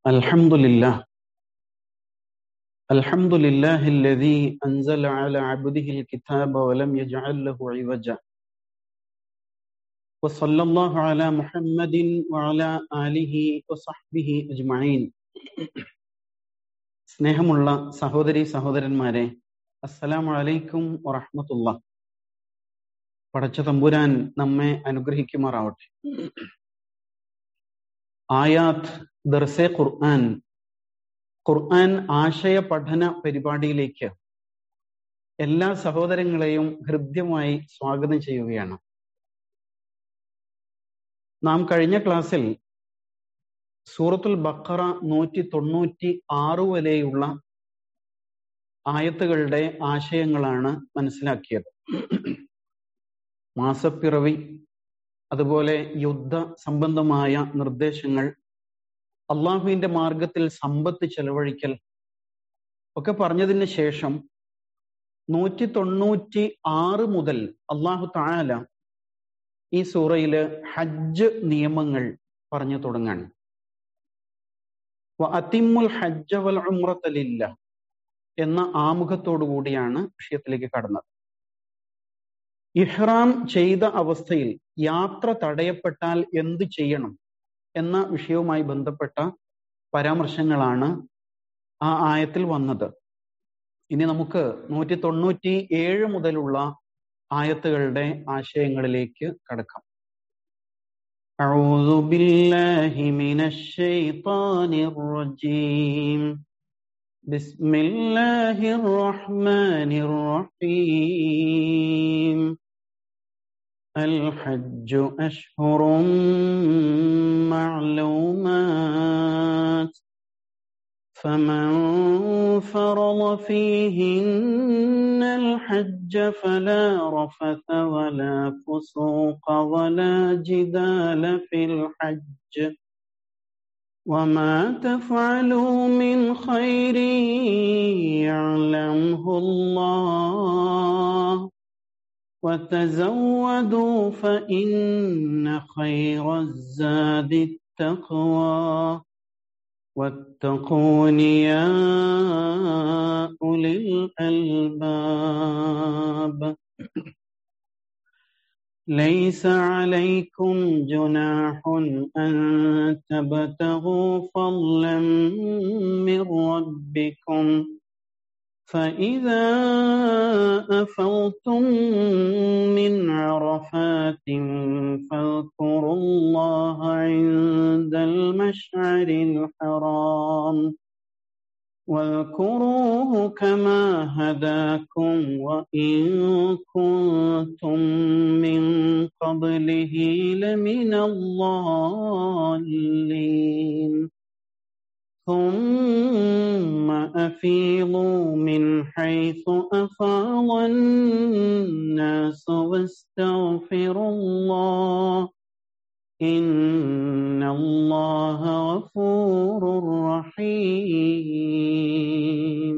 الحمد لله الحمد لله الذي أنزل على عبده الكتاب ولم يجعل له عوجا وصلى الله على محمد وعلى آله وصحبه أجمعين സ്നേഹമുള്ള സഹോദരി സഹോദരന്മാരെ അസ്സലാമു അലൈക്കും വറഹ്മത്തുള്ള പടച്ച തമ്പുരാൻ നമ്മെ അനുഗ്രഹിക്കുമാറാവട്ടെ ആയാത്ത് ദർസെ ഖുർആൻ ഖുർആൻ ആശയ പഠന പരിപാടിയിലേക്ക് എല്ലാ സഹോദരങ്ങളെയും ഹൃദ്യമായി സ്വാഗതം ചെയ്യുകയാണ് നാം കഴിഞ്ഞ ക്ലാസ്സിൽ സൂറത്തുൽ ബക്കറ നൂറ്റി തൊണ്ണൂറ്റി ആറ് വരെയുള്ള ആയത്തുകളുടെ ആശയങ്ങളാണ് മനസ്സിലാക്കിയത് മാസപ്പിറവി അതുപോലെ യുദ്ധ സംബന്ധമായ നിർദ്ദേശങ്ങൾ അള്ളാഹുവിന്റെ മാർഗത്തിൽ സമ്പത്ത് ചെലവഴിക്കൽ ഒക്കെ പറഞ്ഞതിന് ശേഷം നൂറ്റി തൊണ്ണൂറ്റി ആറ് മുതൽ അള്ളാഹു താല ഈ സൂറയില് ഹജ്ജ് നിയമങ്ങൾ പറഞ്ഞു തുടങ്ങാണ് അതിമുൽ ഹജ്ജ വൽ ഉമ്രത്തലില്ല എന്ന ആമുഖത്തോടു കൂടിയാണ് വിഷയത്തിലേക്ക് കടന്നത് ഇഹ്റാം ചെയ്ത അവസ്ഥയിൽ യാത്ര തടയപ്പെട്ടാൽ എന്ത് ചെയ്യണം എന്ന വിഷയവുമായി ബന്ധപ്പെട്ട പരാമർശങ്ങളാണ് ആ ആയത്തിൽ വന്നത് ഇനി നമുക്ക് നൂറ്റി തൊണ്ണൂറ്റി ഏഴ് മുതലുള്ള ആയത്തുകളുടെ ആശയങ്ങളിലേക്ക് കടക്കാം أعوذ بالله من الشيطان الرجيم بسم الله الرحمن الرحيم الحج أشهر معلومات فمن فرض فيهن الحج فلا رفث ولا فسوق ولا جدال في الحج وما تفعلوا من خير يعلمه الله وتزودوا فإن خير الزاد التقوى واتقون يا أولي الألباب ليس عليكم جناح أن تبتغوا فضلا من ربكم فإذا أفضتم من عرفات فاذكروا الله عند المشعر الحرام واذكروه كما هداكم وإن كنتم من قبله لمن الضالين ثم أفيضوا من حيث أفاض الناس واستغفروا الله إن الله غفور رحيم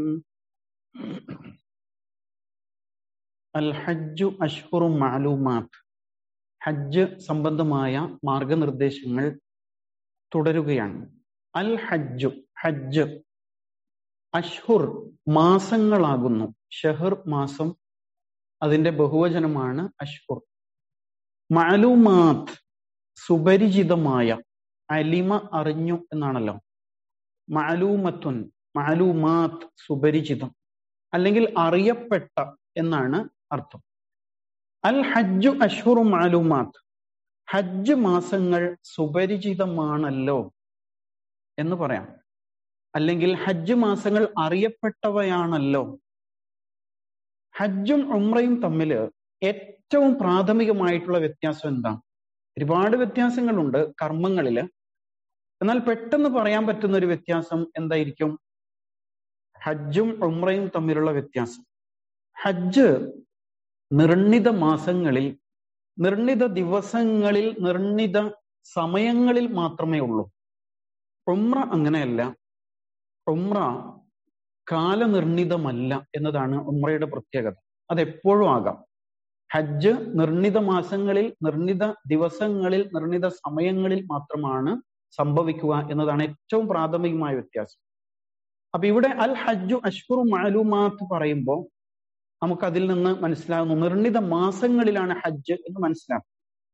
الحج أشهر معلومات ഹജ്ജ് സംബന്ധമായ മാർഗനിർദ്ദേശങ്ങൾ തുടരുകയാണ് അൽ ഹജ്ജു ഹജ്ജ് അഷ്ഹുർ മാസങ്ങളാകുന്നു ഷഹർ മാസം അതിന്റെ ബഹുവചനമാണ് അഷ്ഹുർ മാലൂമാത്ത് സുപരിചിതമായ അലിമ അറിഞ്ഞു എന്നാണല്ലോ മാലൂമത്തുൻ മാലൂമാത്ത് സുപരിചിതം അല്ലെങ്കിൽ അറിയപ്പെട്ട എന്നാണ് അർത്ഥം അൽ ഹജ്ജു അഷ്ഹുറു മാലൂമാത്ത് ഹജ്ജ് മാസങ്ങൾ സുപരിചിതമാണല്ലോ എന്ന് പറയാം അല്ലെങ്കിൽ ഹജ്ജ് മാസങ്ങൾ അറിയപ്പെട്ടവയാണല്ലോ ഹജ്ജും ഉമ്രയും തമ്മിൽ ഏറ്റവും പ്രാഥമികമായിട്ടുള്ള വ്യത്യാസം എന്താണ് ഒരുപാട് വ്യത്യാസങ്ങളുണ്ട് കർമ്മങ്ങളിൽ എന്നാൽ പെട്ടെന്ന് പറയാൻ പറ്റുന്ന ഒരു വ്യത്യാസം എന്തായിരിക്കും ഹജ്ജും ഉമ്രയും തമ്മിലുള്ള വ്യത്യാസം ഹജ്ജ് നിർണിത മാസങ്ങളിൽ നിർണിത ദിവസങ്ങളിൽ നിർണിത സമയങ്ങളിൽ മാത്രമേ ഉള്ളൂ ഉമ്ര അങ്ങനെയല്ല ഉമ്ര കാലനിർണിതമല്ല എന്നതാണ് ഉമ്രയുടെ പ്രത്യേകത അത് എപ്പോഴും ആകാം ഹജ്ജ് നിർണിത മാസങ്ങളിൽ നിർണിത ദിവസങ്ങളിൽ നിർണിത സമയങ്ങളിൽ മാത്രമാണ് സംഭവിക്കുക എന്നതാണ് ഏറ്റവും പ്രാഥമികമായ വ്യത്യാസം അപ്പൊ ഇവിടെ അൽ ഹജ്ജു അഷ്കുറു മാലൂമാത്ത് പറയുമ്പോൾ നമുക്ക് അതിൽ നിന്ന് മനസ്സിലാകുന്നു നിർണിത മാസങ്ങളിലാണ് ഹജ്ജ് എന്ന് മനസ്സിലാക്കും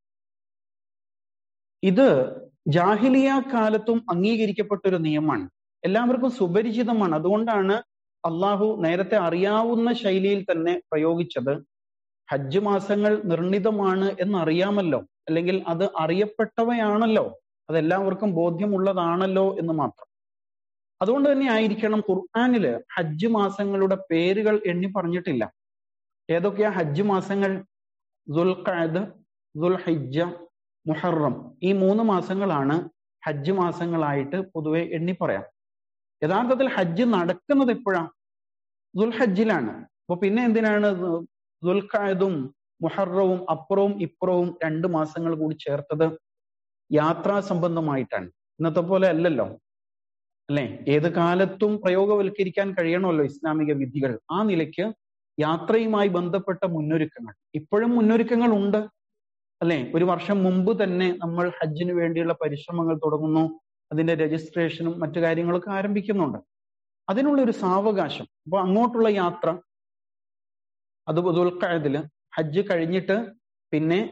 ഇത് ജാഹിലിയ കാലത്തും അംഗീകരിക്കപ്പെട്ട ഒരു നിയമമാണ് എല്ലാവർക്കും സുപരിചിതമാണ് അതുകൊണ്ടാണ് അള്ളാഹു നേരത്തെ അറിയാവുന്ന ശൈലിയിൽ തന്നെ പ്രയോഗിച്ചത് ഹജ്ജ് മാസങ്ങൾ നിർണിതമാണ് എന്നറിയാമല്ലോ അല്ലെങ്കിൽ അത് അറിയപ്പെട്ടവയാണല്ലോ അതെല്ലാവർക്കും ബോധ്യമുള്ളതാണല്ലോ എന്ന് മാത്രം അതുകൊണ്ട് തന്നെ ആയിരിക്കണം ഖുർആാനില് ഹജ്ജ് മാസങ്ങളുടെ പേരുകൾ എണ്ണി പറഞ്ഞിട്ടില്ല ഏതൊക്കെയാ ഹജ്ജ് മാസങ്ങൾ ദുൽഖാദ് ദുൽഹിജ മുഹറം ഈ മൂന്ന് മാസങ്ങളാണ് ഹജ്ജ് മാസങ്ങളായിട്ട് പൊതുവെ എണ്ണി പറയാം യഥാർത്ഥത്തിൽ ഹജ്ജ് നടക്കുന്നത് എപ്പോഴാ ദുൽഹജ്ജിലാണ് അപ്പൊ പിന്നെ എന്തിനാണ് ദുൽഖായതും മുഹറവും അപ്പുറവും ഇപ്പുറവും രണ്ട് മാസങ്ങൾ കൂടി ചേർത്തത് യാത്രാ സംബന്ധമായിട്ടാണ് ഇന്നത്തെ പോലെ അല്ലല്ലോ അല്ലെ ഏത് കാലത്തും പ്രയോഗവൽക്കരിക്കാൻ കഴിയണമല്ലോ ഇസ്ലാമിക വിധികൾ ആ നിലയ്ക്ക് യാത്രയുമായി ബന്ധപ്പെട്ട മുന്നൊരുക്കങ്ങൾ ഇപ്പോഴും മുന്നൊരുക്കങ്ങൾ ഉണ്ട് അല്ലെ ഒരു വർഷം മുമ്പ് തന്നെ നമ്മൾ ഹജ്ജിന് വേണ്ടിയുള്ള പരിശ്രമങ്ങൾ തുടങ്ങുന്നു അതിന്റെ രജിസ്ട്രേഷനും മറ്റു കാര്യങ്ങളൊക്കെ ആരംഭിക്കുന്നുണ്ട് അതിനുള്ള ഒരു സാവകാശം അപ്പൊ അങ്ങോട്ടുള്ള യാത്ര അത് ദുൽഖായതില് ഹജ്ജ് കഴിഞ്ഞിട്ട് പിന്നെ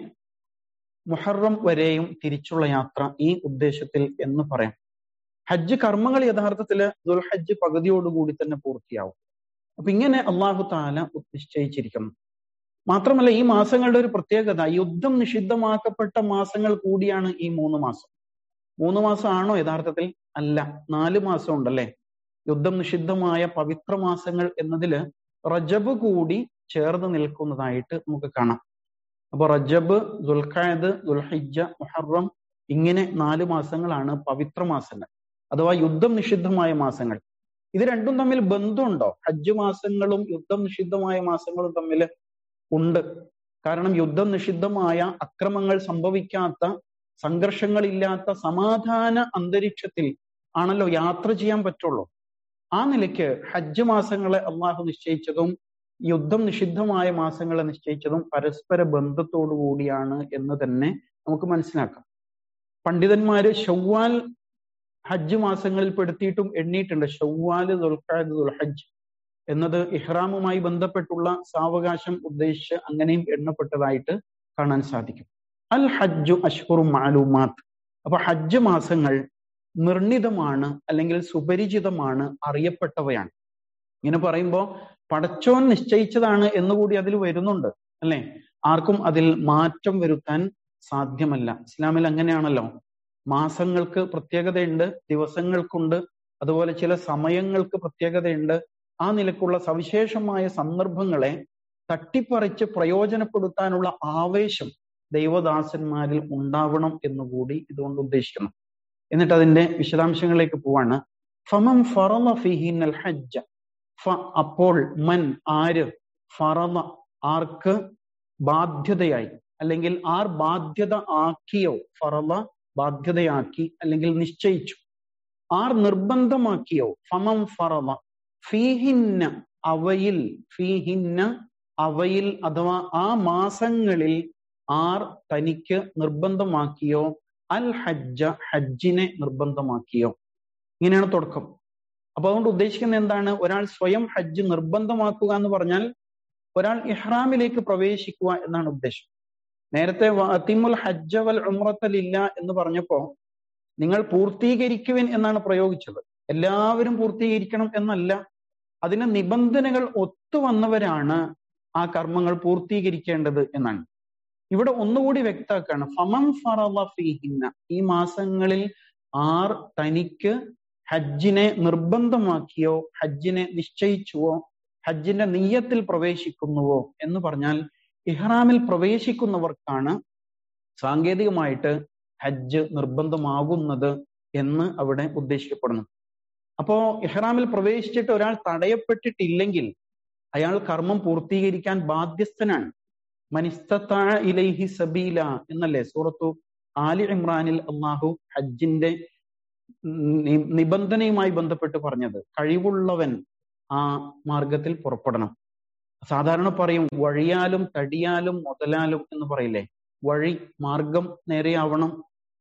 മുഹറം വരെയും തിരിച്ചുള്ള യാത്ര ഈ ഉദ്ദേശത്തിൽ എന്ന് പറയാം ഹജ്ജ് കർമ്മങ്ങൾ യഥാർത്ഥത്തിൽ ദുൽഹജ്ജ് പകുതിയോടുകൂടി തന്നെ പൂർത്തിയാവും അപ്പൊ ഇങ്ങനെ അള്ളാഹു താല നിശ്ചയിച്ചിരിക്കുന്നു മാത്രമല്ല ഈ മാസങ്ങളുടെ ഒരു പ്രത്യേകത യുദ്ധം നിഷിദ്ധമാക്കപ്പെട്ട മാസങ്ങൾ കൂടിയാണ് ഈ മൂന്ന് മാസം മൂന്ന് മാസമാണോ യഥാർത്ഥത്തിൽ അല്ല നാല് മാസം ഉണ്ടല്ലേ യുദ്ധം നിഷിദ്ധമായ പവിത്ര മാസങ്ങൾ എന്നതില് റജബ് കൂടി ചേർന്ന് നിൽക്കുന്നതായിട്ട് നമുക്ക് കാണാം അപ്പൊ റജബ് ദുൽഖായത് ദുൽഹിജ മുഹറം ഇങ്ങനെ നാല് മാസങ്ങളാണ് പവിത്ര മാസങ്ങൾ അഥവാ യുദ്ധം നിഷിദ്ധമായ മാസങ്ങൾ ഇത് രണ്ടും തമ്മിൽ ബന്ധമുണ്ടോ ഹജ്ജ് മാസങ്ങളും യുദ്ധം നിഷിദ്ധമായ മാസങ്ങളും തമ്മിൽ ഉണ്ട് കാരണം യുദ്ധം നിഷിദ്ധമായ അക്രമങ്ങൾ സംഭവിക്കാത്ത സംഘർഷങ്ങളില്ലാത്ത സമാധാന അന്തരീക്ഷത്തിൽ ആണല്ലോ യാത്ര ചെയ്യാൻ പറ്റുള്ളൂ ആ നിലയ്ക്ക് ഹജ്ജ് മാസങ്ങളെ അള്ളാഹു നിശ്ചയിച്ചതും യുദ്ധം നിഷിദ്ധമായ മാസങ്ങളെ നിശ്ചയിച്ചതും പരസ്പര ബന്ധത്തോടു കൂടിയാണ് എന്ന് തന്നെ നമുക്ക് മനസ്സിലാക്കാം പണ്ഡിതന്മാര് ഷവ്വാൽ ഹജ്ജ് മാസങ്ങളിൽ പെടുത്തിയിട്ടും എണ്ണിയിട്ടുണ്ട് ഷവ്വാല് ദുൽഖാദ് ദുൽഹജ്ജ് എന്നത് ഇഹ്റാമുമായി ബന്ധപ്പെട്ടുള്ള സാവകാശം ഉദ്ദേശിച്ച് അങ്ങനെയും എണ്ണപ്പെട്ടതായിട്ട് കാണാൻ സാധിക്കും അൽ ഹജ്ജു അഷ്ഹുറു മാലൂമാത്ത് അപ്പൊ ഹജ്ജ് മാസങ്ങൾ നിർണിതമാണ് അല്ലെങ്കിൽ സുപരിചിതമാണ് അറിയപ്പെട്ടവയാണ് ഇങ്ങനെ പറയുമ്പോൾ പടച്ചോൻ നിശ്ചയിച്ചതാണ് എന്നുകൂടി അതിൽ വരുന്നുണ്ട് അല്ലെ ആർക്കും അതിൽ മാറ്റം വരുത്താൻ സാധ്യമല്ല ഇസ്ലാമിൽ അങ്ങനെയാണല്ലോ മാസങ്ങൾക്ക് പ്രത്യേകതയുണ്ട് ദിവസങ്ങൾക്കുണ്ട് അതുപോലെ ചില സമയങ്ങൾക്ക് പ്രത്യേകതയുണ്ട് ആ നിലക്കുള്ള സവിശേഷമായ സന്ദർഭങ്ങളെ തട്ടിപ്പറിച്ച് പ്രയോജനപ്പെടുത്താനുള്ള ആവേശം ദൈവദാസന്മാരിൽ ഉണ്ടാവണം എന്നുകൂടി ഇതുകൊണ്ട് ഉദ്ദേശിക്കുന്നു എന്നിട്ട് അതിന്റെ വിശദാംശങ്ങളിലേക്ക് പോവാണ് ഫമം ഫറല ഫിഹിനൽ ഹജ്ജ ഫ അപ്പോൾ മൻ ആര് ഫറല ആർക്ക് ബാധ്യതയായി അല്ലെങ്കിൽ ആർ ബാധ്യത ആക്കിയോ ഫറല ബാധ്യതയാക്കി അല്ലെങ്കിൽ നിശ്ചയിച്ചു ആർ നിർബന്ധമാക്കിയോ ഫമം ഫറല ഫീഹിന്ന അവയിൽ ഫീഹിന്ന അവയിൽ അഥവാ ആ മാസങ്ങളിൽ ആർ തനിക്ക് നിർബന്ധമാക്കിയോ അൽ ഹജ്ജ ഹജ്ജിനെ നിർബന്ധമാക്കിയോ ഇങ്ങനെയാണ് തുടക്കം അപ്പൊ അതുകൊണ്ട് ഉദ്ദേശിക്കുന്നത് എന്താണ് ഒരാൾ സ്വയം ഹജ്ജ് നിർബന്ധമാക്കുക എന്ന് പറഞ്ഞാൽ ഒരാൾ ഇഹ്റാമിലേക്ക് പ്രവേശിക്കുക എന്നാണ് ഉദ്ദേശം നേരത്തെ അത്തിമുൽ ഹജ്ജ വൽ ഉമ്രത്തലില്ല എന്ന് പറഞ്ഞപ്പോ നിങ്ങൾ പൂർത്തീകരിക്കുവിൻ എന്നാണ് പ്രയോഗിച്ചത് എല്ലാവരും പൂർത്തീകരിക്കണം എന്നല്ല അതിന് നിബന്ധനകൾ ഒത്തുവന്നവരാണ് ആ കർമ്മങ്ങൾ പൂർത്തീകരിക്കേണ്ടത് എന്നാണ് ഇവിടെ ഒന്നുകൂടി വ്യക്താക്കാണ് ഫമം ഫറള ഫീഹിന്ന ഈ മാസങ്ങളിൽ ആർ തനിക്ക് ഹജ്ജിനെ നിർബന്ധമാക്കിയോ ഹജ്ജിനെ നിശ്ചയിച്ചുവോ ഹജ്ജിന്റെ നീയത്തിൽ പ്രവേശിക്കുന്നുവോ എന്ന് പറഞ്ഞാൽ ഇഹ്റാമിൽ പ്രവേശിക്കുന്നവർക്കാണ് സാങ്കേതികമായിട്ട് ഹജ്ജ് നിർബന്ധമാകുന്നത് എന്ന് അവിടെ ഉദ്ദേശിക്കപ്പെടുന്നു അപ്പോ ഇഹ്റാമിൽ പ്രവേശിച്ചിട്ട് ഒരാൾ തടയപ്പെട്ടിട്ടില്ലെങ്കിൽ അയാൾ കർമ്മം പൂർത്തീകരിക്കാൻ ബാധ്യസ്ഥനാണ് മനിസ്തത്താ ഇലൈഹി സബീല എന്നല്ലേ സൂറത്തു ആലി ഇമ്രാനിൽ അള്ളാഹു ഹജ്ജിന്റെ നിബന്ധനയുമായി ബന്ധപ്പെട്ട് പറഞ്ഞത് കഴിവുള്ളവൻ ആ മാർഗത്തിൽ പുറപ്പെടണം സാധാരണ പറയും വഴിയാലും തടിയാലും മുതലാലും എന്ന് പറയില്ലേ വഴി മാർഗം നേരെയാവണം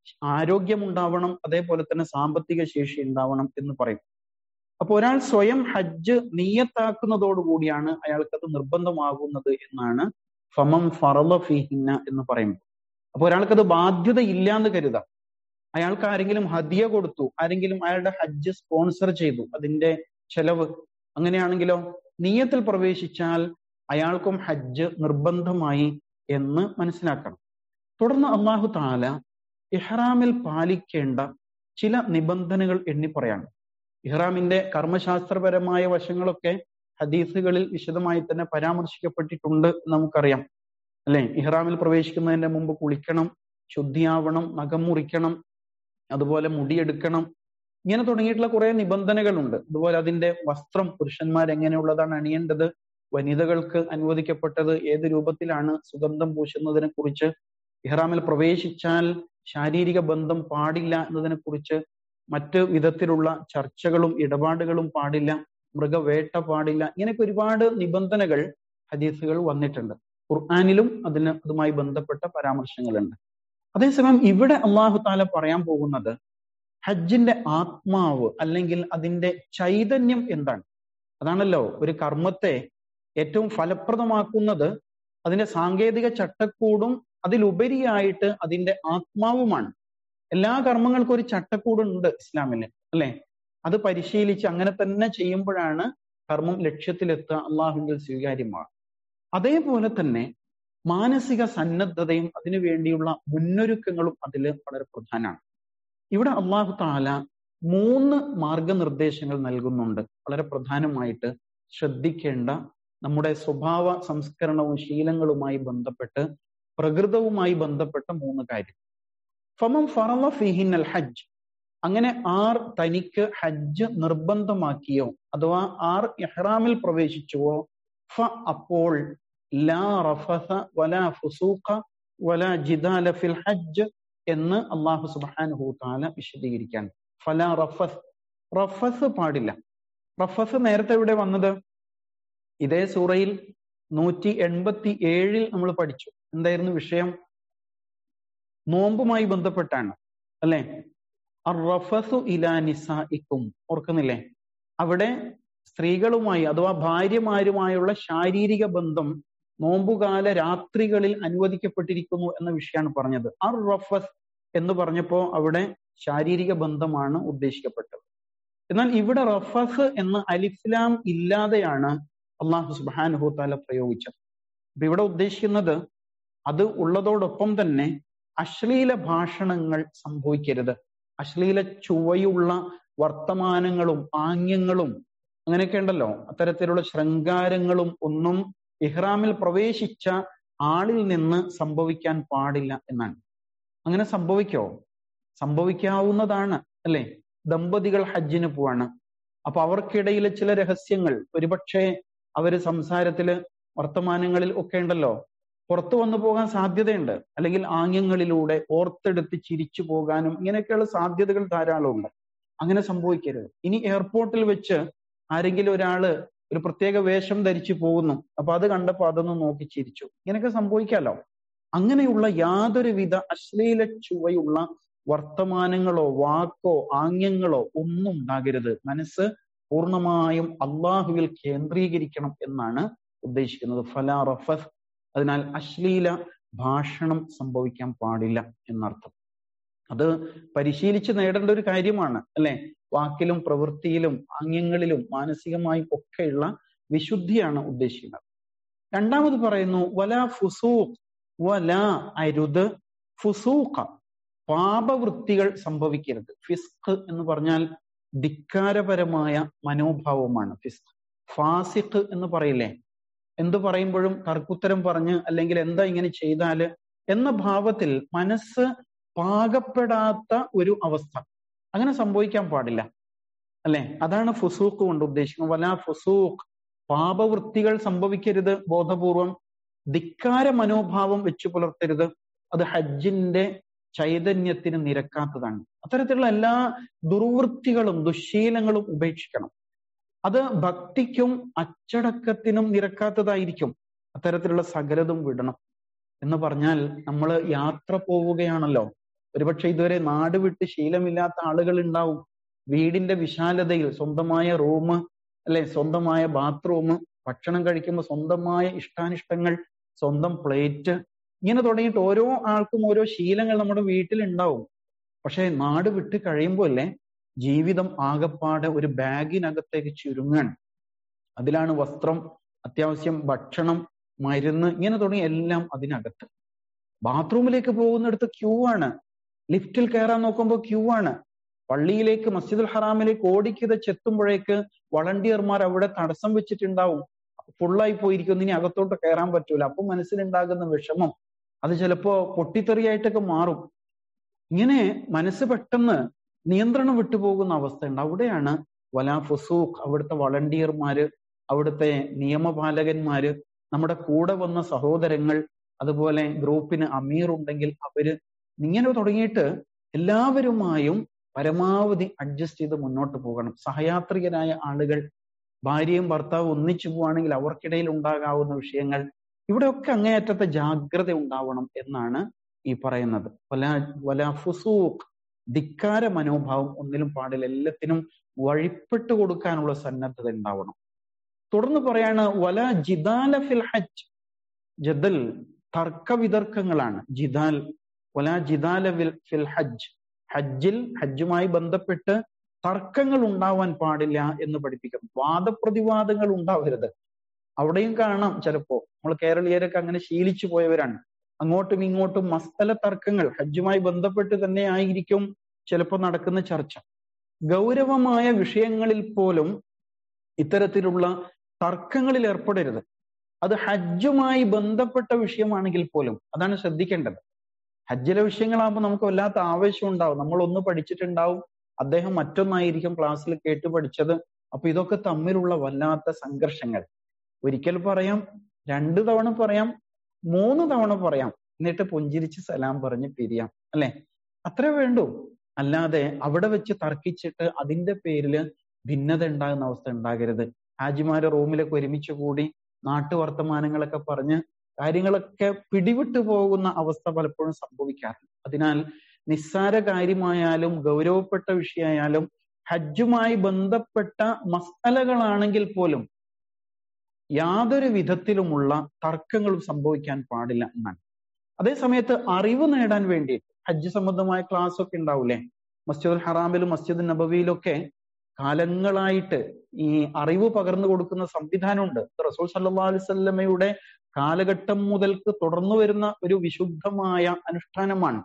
ആരോഗ്യമുണ്ടാവണം അതേപോലെ തന്നെ സാമ്പത്തിക ശേഷി ഉണ്ടാവണം എന്ന് പറയും അപ്പൊ ഒരാൾ സ്വയം ഹജ്ജ് നീയത്താക്കുന്നതോടുകൂടിയാണ് അയാൾക്കത് നിർബന്ധമാകുന്നത് എന്നാണ് ഫമം ഫറല ഫിഹിന്ന എന്ന് പറയുമ്പോൾ അപ്പൊ ഒരാൾക്കത് ബാധ്യത ഇല്ല എന്ന് കരുതാം അയാൾക്ക് ആരെങ്കിലും ഹദിയ കൊടുത്തു ആരെങ്കിലും അയാളുടെ ഹജ്ജ് സ്പോൺസർ ചെയ്തു അതിന്റെ ചെലവ് അങ്ങനെയാണെങ്കിലോ നീയത്തിൽ പ്രവേശിച്ചാൽ അയാൾക്കും ഹജ്ജ് നിർബന്ധമായി എന്ന് മനസ്സിലാക്കണം തുടർന്ന് അള്ളാഹു താല ഇഹ്റാമിൽ പാലിക്കേണ്ട ചില നിബന്ധനകൾ എണ്ണി പറയാണ് ഇഹ്റാമിന്റെ കർമ്മശാസ്ത്രപരമായ വശങ്ങളൊക്കെ ഹദീസുകളിൽ വിശദമായി തന്നെ പരാമർശിക്കപ്പെട്ടിട്ടുണ്ട് എന്ന് നമുക്കറിയാം അല്ലെ ഇഹ്റാമിൽ പ്രവേശിക്കുന്നതിന്റെ മുമ്പ് കുളിക്കണം ശുദ്ധിയാവണം നഖം മുറിക്കണം അതുപോലെ മുടിയെടുക്കണം ഇങ്ങനെ തുടങ്ങിയിട്ടുള്ള കുറെ നിബന്ധനകളുണ്ട് അതുപോലെ അതിന്റെ വസ്ത്രം പുരുഷന്മാർ എങ്ങനെയുള്ളതാണ് അണിയേണ്ടത് വനിതകൾക്ക് അനുവദിക്കപ്പെട്ടത് ഏത് രൂപത്തിലാണ് സുഗന്ധം പൂശുന്നതിനെ കുറിച്ച് ഇഹ്റാമിൽ പ്രവേശിച്ചാൽ ശാരീരിക ബന്ധം പാടില്ല എന്നതിനെ കുറിച്ച് മറ്റ് വിധത്തിലുള്ള ചർച്ചകളും ഇടപാടുകളും പാടില്ല മൃഗവേട്ട പാടില്ല ഇങ്ങനെയൊക്കെ ഒരുപാട് നിബന്ധനകൾ ഹദീസുകൾ വന്നിട്ടുണ്ട് ഖുർആാനിലും അതിന് അതുമായി ബന്ധപ്പെട്ട പരാമർശങ്ങളുണ്ട് അതേസമയം ഇവിടെ അള്ളാഹു താല പറയാൻ പോകുന്നത് ഹജ്ജിന്റെ ആത്മാവ് അല്ലെങ്കിൽ അതിന്റെ ചൈതന്യം എന്താണ് അതാണല്ലോ ഒരു കർമ്മത്തെ ഏറ്റവും ഫലപ്രദമാക്കുന്നത് അതിന്റെ സാങ്കേതിക ചട്ടക്കൂടും അതിലുപരിയായിട്ട് അതിന്റെ ആത്മാവുമാണ് എല്ലാ കർമ്മങ്ങൾക്കും ഒരു ചട്ടക്കൂടുണ്ട് ഇസ്ലാമില് അല്ലെ അത് പരിശീലിച്ച് അങ്ങനെ തന്നെ ചെയ്യുമ്പോഴാണ് കർമ്മം ലക്ഷ്യത്തിലെത്തുക അള്ളാഹുവിൽ സ്വീകാര്യമാണ് അതേപോലെ തന്നെ മാനസിക സന്നദ്ധതയും അതിനു വേണ്ടിയുള്ള മുന്നൊരുക്കങ്ങളും അതിൽ വളരെ പ്രധാനമാണ് ഇവിടെ അള്ളാഹു താല മൂന്ന് മാർഗനിർദ്ദേശങ്ങൾ നൽകുന്നുണ്ട് വളരെ പ്രധാനമായിട്ട് ശ്രദ്ധിക്കേണ്ട നമ്മുടെ സ്വഭാവ സംസ്കരണവും ശീലങ്ങളുമായി ബന്ധപ്പെട്ട് പ്രകൃതവുമായി ബന്ധപ്പെട്ട മൂന്ന് കാര്യം ഫമം ഫറല ഫിഹിൻ അൽ ഹജ്ജ് അങ്ങനെ ആർ തനിക്ക് ഹജ്ജ് നിർബന്ധമാക്കിയോ അഥവാ ആർ ഇഹ്റാമിൽ പ്രവേശിച്ചുവോ ഫ അപ്പോൾ ലാ റഫസ വലാ ഫുസൂഖ വലാ ജിദാല ഫിൽ ഹജ്ജ് എന്ന് അള്ളാഹു സുബ്ഹാനഹു താല വിശദീകരിക്കാൻ ഫലാ റഫസ് റഫസ് പാടില്ല റഫസ് നേരത്തെ ഇവിടെ വന്നത് ഇതേ സൂറയിൽ നൂറ്റി എൺപത്തി ഏഴിൽ നമ്മൾ പഠിച്ചു എന്തായിരുന്നു വിഷയം നോമ്പുമായി ബന്ധപ്പെട്ടാണ് അല്ലെ റഫസു ഇലാ നിസായിക്കും ഓർക്കുന്നില്ലേ അവിടെ സ്ത്രീകളുമായി അഥവാ ഭാര്യമാരുമായുള്ള ശാരീരിക ബന്ധം നോമ്പുകാല രാത്രികളിൽ അനുവദിക്കപ്പെട്ടിരിക്കുന്നു എന്ന വിഷയമാണ് പറഞ്ഞത് അർ റഫസ് എന്ന് പറഞ്ഞപ്പോ അവിടെ ശാരീരിക ബന്ധമാണ് ഉദ്ദേശിക്കപ്പെട്ടത് എന്നാൽ ഇവിടെ റഫസ് എന്ന അലിഫ്ലാം ഇല്ലാതെയാണ് അള്ളാഹു സുബാനുഹു താല പ്രയോഗിച്ചത് അപ്പൊ ഇവിടെ ഉദ്ദേശിക്കുന്നത് അത് ഉള്ളതോടൊപ്പം തന്നെ അശ്ലീല ഭാഷണങ്ങൾ സംഭവിക്കരുത് അശ്ലീല ചുവയുള്ള വർത്തമാനങ്ങളും ആംഗ്യങ്ങളും അങ്ങനെയൊക്കെ ഉണ്ടല്ലോ അത്തരത്തിലുള്ള ശൃംഗാരങ്ങളും ഒന്നും ഇഹ്റാമിൽ പ്രവേശിച്ച ആളിൽ നിന്ന് സംഭവിക്കാൻ പാടില്ല എന്നാണ് അങ്ങനെ സംഭവിക്കോ സംഭവിക്കാവുന്നതാണ് അല്ലെ ദമ്പതികൾ ഹജ്ജിന് പോവാണ് അപ്പൊ അവർക്കിടയിലെ ചില രഹസ്യങ്ങൾ ഒരുപക്ഷെ അവര് സംസാരത്തില് വർത്തമാനങ്ങളിൽ ഒക്കെ ഉണ്ടല്ലോ പുറത്തു വന്നു പോകാൻ സാധ്യതയുണ്ട് അല്ലെങ്കിൽ ആംഗ്യങ്ങളിലൂടെ ഓർത്തെടുത്ത് ചിരിച്ചു പോകാനും ഇങ്ങനെയൊക്കെയുള്ള സാധ്യതകൾ ധാരാളമുണ്ട് അങ്ങനെ സംഭവിക്കരുത് ഇനി എയർപോർട്ടിൽ വെച്ച് ആരെങ്കിലും ഒരാള് ഒരു പ്രത്യേക വേഷം ധരിച്ചു പോകുന്നു അപ്പൊ അത് കണ്ടപ്പോ അതൊന്ന് നോക്കി ചിരിച്ചു ഇങ്ങനെയൊക്കെ സംഭവിക്കാലോ അങ്ങനെയുള്ള യാതൊരുവിധ അശ്ലീല ചുവയുള്ള വർത്തമാനങ്ങളോ വാക്കോ ആംഗ്യങ്ങളോ ഒന്നും ഉണ്ടാകരുത് മനസ്സ് പൂർണ്ണമായും അള്ളാഹുവിൽ കേന്ദ്രീകരിക്കണം എന്നാണ് ഉദ്ദേശിക്കുന്നത് ഫലാ റഫസ് അതിനാൽ അശ്ലീല ഭാഷണം സംഭവിക്കാൻ പാടില്ല എന്നർത്ഥം അത് പരിശീലിച്ച് നേടേണ്ട ഒരു കാര്യമാണ് അല്ലെ വാക്കിലും പ്രവൃത്തിയിലും ആംഗ്യങ്ങളിലും മാനസികമായും ഒക്കെയുള്ള വിശുദ്ധിയാണ് ഉദ്ദേശിക്കുന്നത് രണ്ടാമത് പറയുന്നു വല ഫുസൂഖ് വല അരുത് ഫുസൂഖ പാപവൃത്തികൾ സംഭവിക്കരുത് ഫിസ്ക് എന്ന് പറഞ്ഞാൽ ധിക്കാരപരമായ മനോഭാവമാണ് ഫിസ്ക് ഫാസിഖ് എന്ന് പറയില്ലേ എന്തു പറയുമ്പോഴും തർക്കുത്തരം പറഞ്ഞ് അല്ലെങ്കിൽ എന്താ ഇങ്ങനെ ചെയ്താല് എന്ന ഭാവത്തിൽ മനസ്സ് പാകപ്പെടാത്ത ഒരു അവസ്ഥ അങ്ങനെ സംഭവിക്കാൻ പാടില്ല അല്ലെ അതാണ് ഫുസൂഖ് കൊണ്ട് ഉദ്ദേശിക്കുന്നത് വല ഫുസൂഖ് പാപവൃത്തികൾ സംഭവിക്കരുത് ബോധപൂർവം ധിക്കാര മനോഭാവം വെച്ചു പുലർത്തരുത് അത് ഹജ്ജിന്റെ ചൈതന്യത്തിന് നിരക്കാത്തതാണ് അത്തരത്തിലുള്ള എല്ലാ ദുർവൃത്തികളും ദുശീലങ്ങളും ഉപേക്ഷിക്കണം അത് ഭക്തിക്കും അച്ചടക്കത്തിനും നിരക്കാത്തതായിരിക്കും അത്തരത്തിലുള്ള സകലതും വിടണം എന്ന് പറഞ്ഞാൽ നമ്മൾ യാത്ര പോവുകയാണല്ലോ ഒരുപക്ഷെ ഇതുവരെ നാട് വിട്ട് ശീലമില്ലാത്ത ആളുകൾ ഉണ്ടാവും വീടിന്റെ വിശാലതയിൽ സ്വന്തമായ റൂം അല്ലെ സ്വന്തമായ ബാത്റൂം ഭക്ഷണം കഴിക്കുമ്പോൾ സ്വന്തമായ ഇഷ്ടാനിഷ്ടങ്ങൾ സ്വന്തം പ്ലേറ്റ് ഇങ്ങനെ തുടങ്ങിയിട്ട് ഓരോ ആൾക്കും ഓരോ ശീലങ്ങൾ നമ്മുടെ വീട്ടിൽ ഉണ്ടാവും പക്ഷെ നാട് വിട്ട് കഴിയുമ്പോൾ അല്ലേ ജീവിതം ആകപ്പാടെ ഒരു ബാഗിനകത്തേക്ക് ചുരുങ്ങാൻ അതിലാണ് വസ്ത്രം അത്യാവശ്യം ഭക്ഷണം മരുന്ന് ഇങ്ങനെ തുടങ്ങി എല്ലാം അതിനകത്ത് ബാത്റൂമിലേക്ക് പോകുന്നിടത്ത് ക്യൂ ആണ് ലിഫ്റ്റിൽ കയറാൻ നോക്കുമ്പോൾ ക്യൂ ആണ് പള്ളിയിലേക്ക് മസ്ജിദുൽ ഹറാമിലേക്ക് ഓടിക്കിത ചെത്തുമ്പോഴേക്ക് വളണ്ടിയർമാർ അവിടെ തടസ്സം വെച്ചിട്ടുണ്ടാവും ഫുള്ളായി പോയിരിക്കും ഇനി അകത്തോട്ട് കയറാൻ പറ്റൂല അപ്പൊ മനസ്സിലുണ്ടാകുന്ന വിഷമം അത് ചിലപ്പോ പൊട്ടിത്തെറിയായിട്ടൊക്കെ മാറും ഇങ്ങനെ മനസ്സ് പെട്ടെന്ന് നിയന്ത്രണം വിട്ടുപോകുന്ന അവസ്ഥയുണ്ട് അവിടെയാണ് വലാ ഫുസൂഖ് അവിടുത്തെ വളണ്ടിയർമാര് അവിടുത്തെ നിയമപാലകന്മാര് നമ്മുടെ കൂടെ വന്ന സഹോദരങ്ങൾ അതുപോലെ ഗ്രൂപ്പിന് അമീർ ഉണ്ടെങ്കിൽ അവര് ഇങ്ങനെ തുടങ്ങിയിട്ട് എല്ലാവരുമായും പരമാവധി അഡ്ജസ്റ്റ് ചെയ്ത് മുന്നോട്ട് പോകണം സഹയാത്രികരായ ആളുകൾ ഭാര്യയും ഭർത്താവും ഒന്നിച്ചു പോവുകയാണെങ്കിൽ അവർക്കിടയിൽ ഉണ്ടാകാവുന്ന വിഷയങ്ങൾ ഇവിടെയൊക്കെ അങ്ങേയറ്റത്തെ ജാഗ്രത ഉണ്ടാവണം എന്നാണ് ഈ പറയുന്നത് വലാ വലാ ഫുസൂഖ് ധിക്കാര മനോഭാവം ഒന്നിലും പാടില്ല എല്ലാത്തിനും വഴിപ്പെട്ടു കൊടുക്കാനുള്ള സന്നദ്ധത ഉണ്ടാവണം തുടർന്ന് പറയാണ് വല ജിദാല ഫിൽ ഹജ്ജ് ജദൽ തർക്കവിതർക്കങ്ങളാണ് ജിദാൽ വല ജിദാല ഫിൽ ഹജ്ജ് ഹജ്ജിൽ ഹജ്ജുമായി ബന്ധപ്പെട്ട് തർക്കങ്ങൾ ഉണ്ടാവാൻ പാടില്ല എന്ന് പഠിപ്പിക്കുന്നു വാദപ്രതിവാദങ്ങൾ ഉണ്ടാവരുത് അവിടെയും കാണാം ചിലപ്പോ നമ്മൾ കേരളീയരൊക്കെ അങ്ങനെ ശീലിച്ചു പോയവരാണ് അങ്ങോട്ടും ഇങ്ങോട്ടും മസ്തല തർക്കങ്ങൾ ഹജ്ജുമായി ബന്ധപ്പെട്ട് തന്നെ ആയിരിക്കും ചിലപ്പോൾ നടക്കുന്ന ചർച്ച ഗൗരവമായ വിഷയങ്ങളിൽ പോലും ഇത്തരത്തിലുള്ള തർക്കങ്ങളിൽ ഏർപ്പെടരുത് അത് ഹജ്ജുമായി ബന്ധപ്പെട്ട വിഷയമാണെങ്കിൽ പോലും അതാണ് ശ്രദ്ധിക്കേണ്ടത് ഹജ്ജിലെ വിഷയങ്ങളാകുമ്പോൾ നമുക്ക് വല്ലാത്ത ആവേശം ഉണ്ടാവും നമ്മൾ ഒന്ന് പഠിച്ചിട്ടുണ്ടാവും അദ്ദേഹം മറ്റൊന്നായിരിക്കും ക്ലാസ്സിൽ കേട്ട് പഠിച്ചത് അപ്പൊ ഇതൊക്കെ തമ്മിലുള്ള വല്ലാത്ത സംഘർഷങ്ങൾ ഒരിക്കൽ പറയാം രണ്ടു തവണ പറയാം മൂന്ന് തവണ പറയാം എന്നിട്ട് പുഞ്ചിരിച്ച് സലാം പറഞ്ഞ് പിരിയാം അല്ലെ അത്രേ വേണ്ടൂ അല്ലാതെ അവിടെ വെച്ച് തർക്കിച്ചിട്ട് അതിന്റെ പേരില് ഭിന്നത ഉണ്ടാകുന്ന അവസ്ഥ ഉണ്ടാകരുത് ഹാജിമാര് റൂമിലൊക്കെ ഒരുമിച്ച് കൂടി നാട്ടുവർത്തമാനങ്ങളൊക്കെ പറഞ്ഞ് കാര്യങ്ങളൊക്കെ പിടിവിട്ടു പോകുന്ന അവസ്ഥ പലപ്പോഴും സംഭവിക്കാറുണ്ട് അതിനാൽ നിസ്സാര കാര്യമായാലും ഗൗരവപ്പെട്ട വിഷയമായാലും ഹജ്ജുമായി ബന്ധപ്പെട്ട മസ്തലകളാണെങ്കിൽ പോലും യാതൊരു വിധത്തിലുമുള്ള തർക്കങ്ങളും സംഭവിക്കാൻ പാടില്ല എന്നാണ് അതേ സമയത്ത് അറിവ് നേടാൻ വേണ്ടി ഹജ്ജ് സംബന്ധമായ ക്ലാസ് ഒക്കെ ഉണ്ടാവൂലേ മസ്ജിദുൽ ഹറാമിലും മസ്ജിദ് നബവിയിലൊക്കെ കാലങ്ങളായിട്ട് ഈ അറിവ് പകർന്നു കൊടുക്കുന്ന സംവിധാനമുണ്ട് റസൂൽ സല്ലാ അലിസ്വല്ലമയുടെ കാലഘട്ടം മുതൽക്ക് തുടർന്നു വരുന്ന ഒരു വിശുദ്ധമായ അനുഷ്ഠാനമാണ്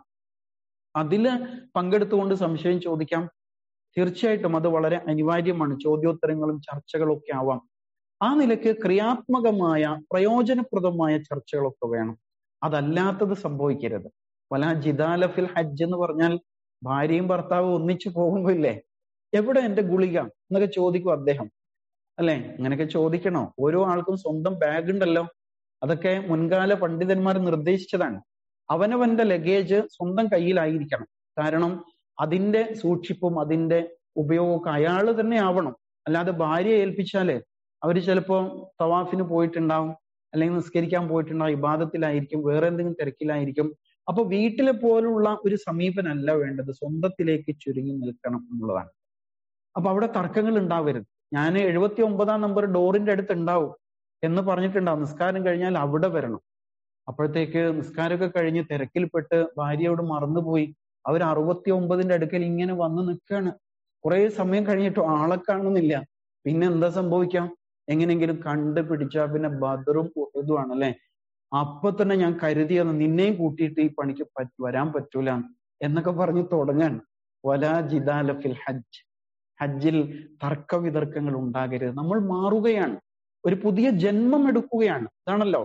അതില് പങ്കെടുത്തുകൊണ്ട് സംശയം ചോദിക്കാം തീർച്ചയായിട്ടും അത് വളരെ അനിവാര്യമാണ് ചോദ്യോത്തരങ്ങളും ചർച്ചകളും ഒക്കെ ആവാം ആ നിലയ്ക്ക് ക്രിയാത്മകമായ പ്രയോജനപ്രദമായ ചർച്ചകളൊക്കെ വേണം അതല്ലാത്തത് സംഭവിക്കരുത് വല ജിദാല ഫിൽ ഹജ്ജ് എന്ന് പറഞ്ഞാൽ ഭാര്യയും ഭർത്താവും ഒന്നിച്ചു പോകുമ്പോയില്ലേ എവിടെ എന്റെ ഗുളിക എന്നൊക്കെ ചോദിക്കും അദ്ദേഹം അല്ലെ അങ്ങനെയൊക്കെ ചോദിക്കണോ ഓരോ ആൾക്കും സ്വന്തം ബാഗ് ഉണ്ടല്ലോ അതൊക്കെ മുൻകാല പണ്ഡിതന്മാർ നിർദ്ദേശിച്ചതാണ് അവനവന്റെ ലഗേജ് സ്വന്തം കയ്യിലായിരിക്കണം കാരണം അതിന്റെ സൂക്ഷിപ്പും അതിന്റെ ഉപയോഗമൊക്കെ അയാൾ തന്നെ ആവണം അല്ലാതെ ഭാര്യയെ ഏൽപ്പിച്ചാല് അവര് ചിലപ്പോ തവാഫിന് പോയിട്ടുണ്ടാവും അല്ലെങ്കിൽ നിസ്കരിക്കാൻ പോയിട്ടുണ്ടാവും ഇബാദത്തിലായിരിക്കും വേറെ എന്തെങ്കിലും തിരക്കിലായിരിക്കും അപ്പൊ വീട്ടിലെ പോലുള്ള ഒരു സമീപനമല്ല വേണ്ടത് സ്വന്തത്തിലേക്ക് ചുരുങ്ങി നിൽക്കണം എന്നുള്ളതാണ് അപ്പൊ അവിടെ തർക്കങ്ങൾ ഉണ്ടാവരുത് ഞാൻ എഴുപത്തി ഒമ്പതാം നമ്പർ ഡോറിന്റെ അടുത്ത് ഉണ്ടാവും എന്ന് പറഞ്ഞിട്ടുണ്ടാവും നിസ്കാരം കഴിഞ്ഞാൽ അവിടെ വരണം അപ്പോഴത്തേക്ക് നിസ്കാരമൊക്കെ കഴിഞ്ഞ് തിരക്കിൽപ്പെട്ട് ഭാര്യയോട് മറന്നുപോയി അവർ അറുപത്തി ഒമ്പതിന്റെ അടുക്കൽ ഇങ്ങനെ വന്ന് നിൽക്കുകയാണ് കുറെ സമയം കഴിഞ്ഞിട്ടും ആളെ കാണുന്നില്ല പിന്നെ എന്താ സംഭവിക്കാം എങ്ങനെയെങ്കിലും കണ്ടുപിടിച്ചാ പിന്നെ ബദറും ഉഹദുമാണ് അല്ലെ അപ്പൊ തന്നെ ഞാൻ കരുതിയത് നിന്നെയും കൂട്ടിയിട്ട് ഈ പണിക്ക് വരാൻ പറ്റൂല എന്നൊക്കെ പറഞ്ഞ് തുടങ്ങാൻ വലാ ജിദാല ഫിൽ ഹജ്ജ് ഹജ്ജിൽ തർക്ക വിതർക്കങ്ങൾ ഉണ്ടാകരുത് നമ്മൾ മാറുകയാണ് ഒരു പുതിയ ജന്മം എടുക്കുകയാണ് ഇതാണല്ലോ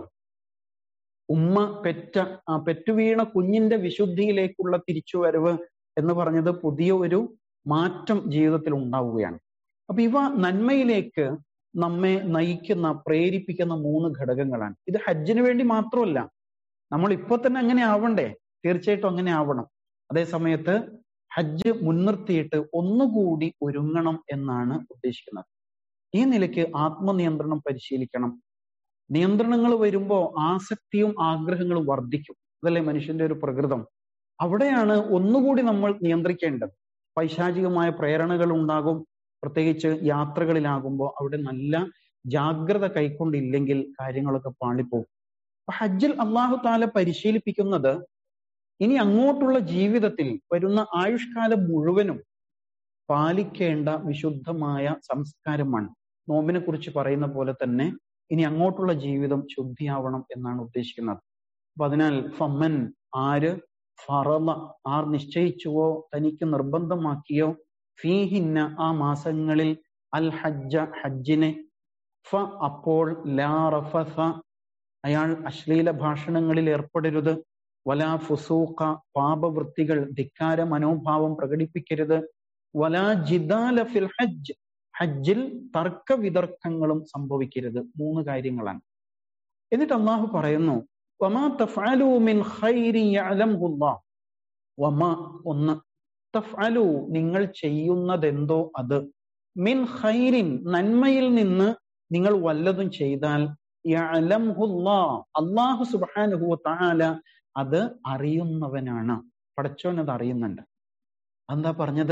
ഉമ്മ പെറ്റ ആ പെറ്റുവീണ കുഞ്ഞിന്റെ വിശുദ്ധിയിലേക്കുള്ള തിരിച്ചുവരവ് എന്ന് പറഞ്ഞത് പുതിയ ഒരു മാറ്റം ജീവിതത്തിൽ ഉണ്ടാവുകയാണ് അപ്പൊ ഇവ നന്മയിലേക്ക് നമ്മെ നയിക്കുന്ന പ്രേരിപ്പിക്കുന്ന മൂന്ന് ഘടകങ്ങളാണ് ഇത് ഹജ്ജിന് വേണ്ടി മാത്രമല്ല നമ്മൾ ഇപ്പൊ തന്നെ അങ്ങനെ ആവണ്ടേ തീർച്ചയായിട്ടും അങ്ങനെ ആവണം അതേ സമയത്ത് ഹജ്ജ് മുൻനിർത്തിയിട്ട് ഒന്നുകൂടി ഒരുങ്ങണം എന്നാണ് ഉദ്ദേശിക്കുന്നത് ഈ നിലയ്ക്ക് ആത്മനിയന്ത്രണം പരിശീലിക്കണം നിയന്ത്രണങ്ങൾ വരുമ്പോൾ ആസക്തിയും ആഗ്രഹങ്ങളും വർദ്ധിക്കും അതല്ലേ മനുഷ്യന്റെ ഒരു പ്രകൃതം അവിടെയാണ് ഒന്നുകൂടി നമ്മൾ നിയന്ത്രിക്കേണ്ടത് പൈശാചികമായ പ്രേരണകൾ ഉണ്ടാകും പ്രത്യേകിച്ച് യാത്രകളിലാകുമ്പോൾ അവിടെ നല്ല ജാഗ്രത കൈക്കൊണ്ടില്ലെങ്കിൽ കാര്യങ്ങളൊക്കെ പാളിപ്പോകും അപ്പൊ ഹജ്ജിൽ അള്ളാഹു താല പരിശീലിപ്പിക്കുന്നത് ഇനി അങ്ങോട്ടുള്ള ജീവിതത്തിൽ വരുന്ന ആയുഷ്കാലം മുഴുവനും പാലിക്കേണ്ട വിശുദ്ധമായ സംസ്കാരമാണ് നോമ്പിനെ കുറിച്ച് പറയുന്ന പോലെ തന്നെ ഇനി അങ്ങോട്ടുള്ള ജീവിതം ശുദ്ധിയാവണം എന്നാണ് ഉദ്ദേശിക്കുന്നത് അപ്പൊ അതിനാൽ ഫമ്മൻ ആര് ഫറല ആർ നിശ്ചയിച്ചുവോ തനിക്ക് നിർബന്ധമാക്കിയോ ഫീഹിന്ന ആ മാസങ്ങളിൽ അൽ ഹജ്ജ ഹജ്ജിനെ ഫ അപ്പോൾ ലാ റഫസ അയാൾ അശ്ലീല ഭാഷണങ്ങളിൽ ഏർപ്പെടരുത് വലാ ഫുസൂഖ പാപവൃത്തികൾ ധിക്കാര മനോഭാവം പ്രകടിപ്പിക്കരുത് വലാ ജിദാല ഫിൽ ഹജ്ജ് ഹജ്ജിൽ തർക്ക വിതർക്കങ്ങളും സംഭവിക്കരുത് മൂന്ന് കാര്യങ്ങളാണ് എന്നിട്ട് അള്ളാഹു പറയുന്നു വമാ തഫ്അലു മിൻ ഖൈരി യഅലംഹുല്ലാഹ് വമാ ഒന്ന് തഫ്അലു നിങ്ങൾ ചെയ്യുന്നതെന്തോ അത് മിൻ ഖൈരിൻ നന്മയിൽ നിന്ന് നിങ്ങൾ വല്ലതും ചെയ്താൽ യഅലംഹുല്ലാ അള്ളാഹു സുബ്ഹാനഹു തആല അത് അറിയുന്നവനാണ് പടച്ചോൻ അത് അറിയുന്നുണ്ട് എന്താ പറഞ്ഞത്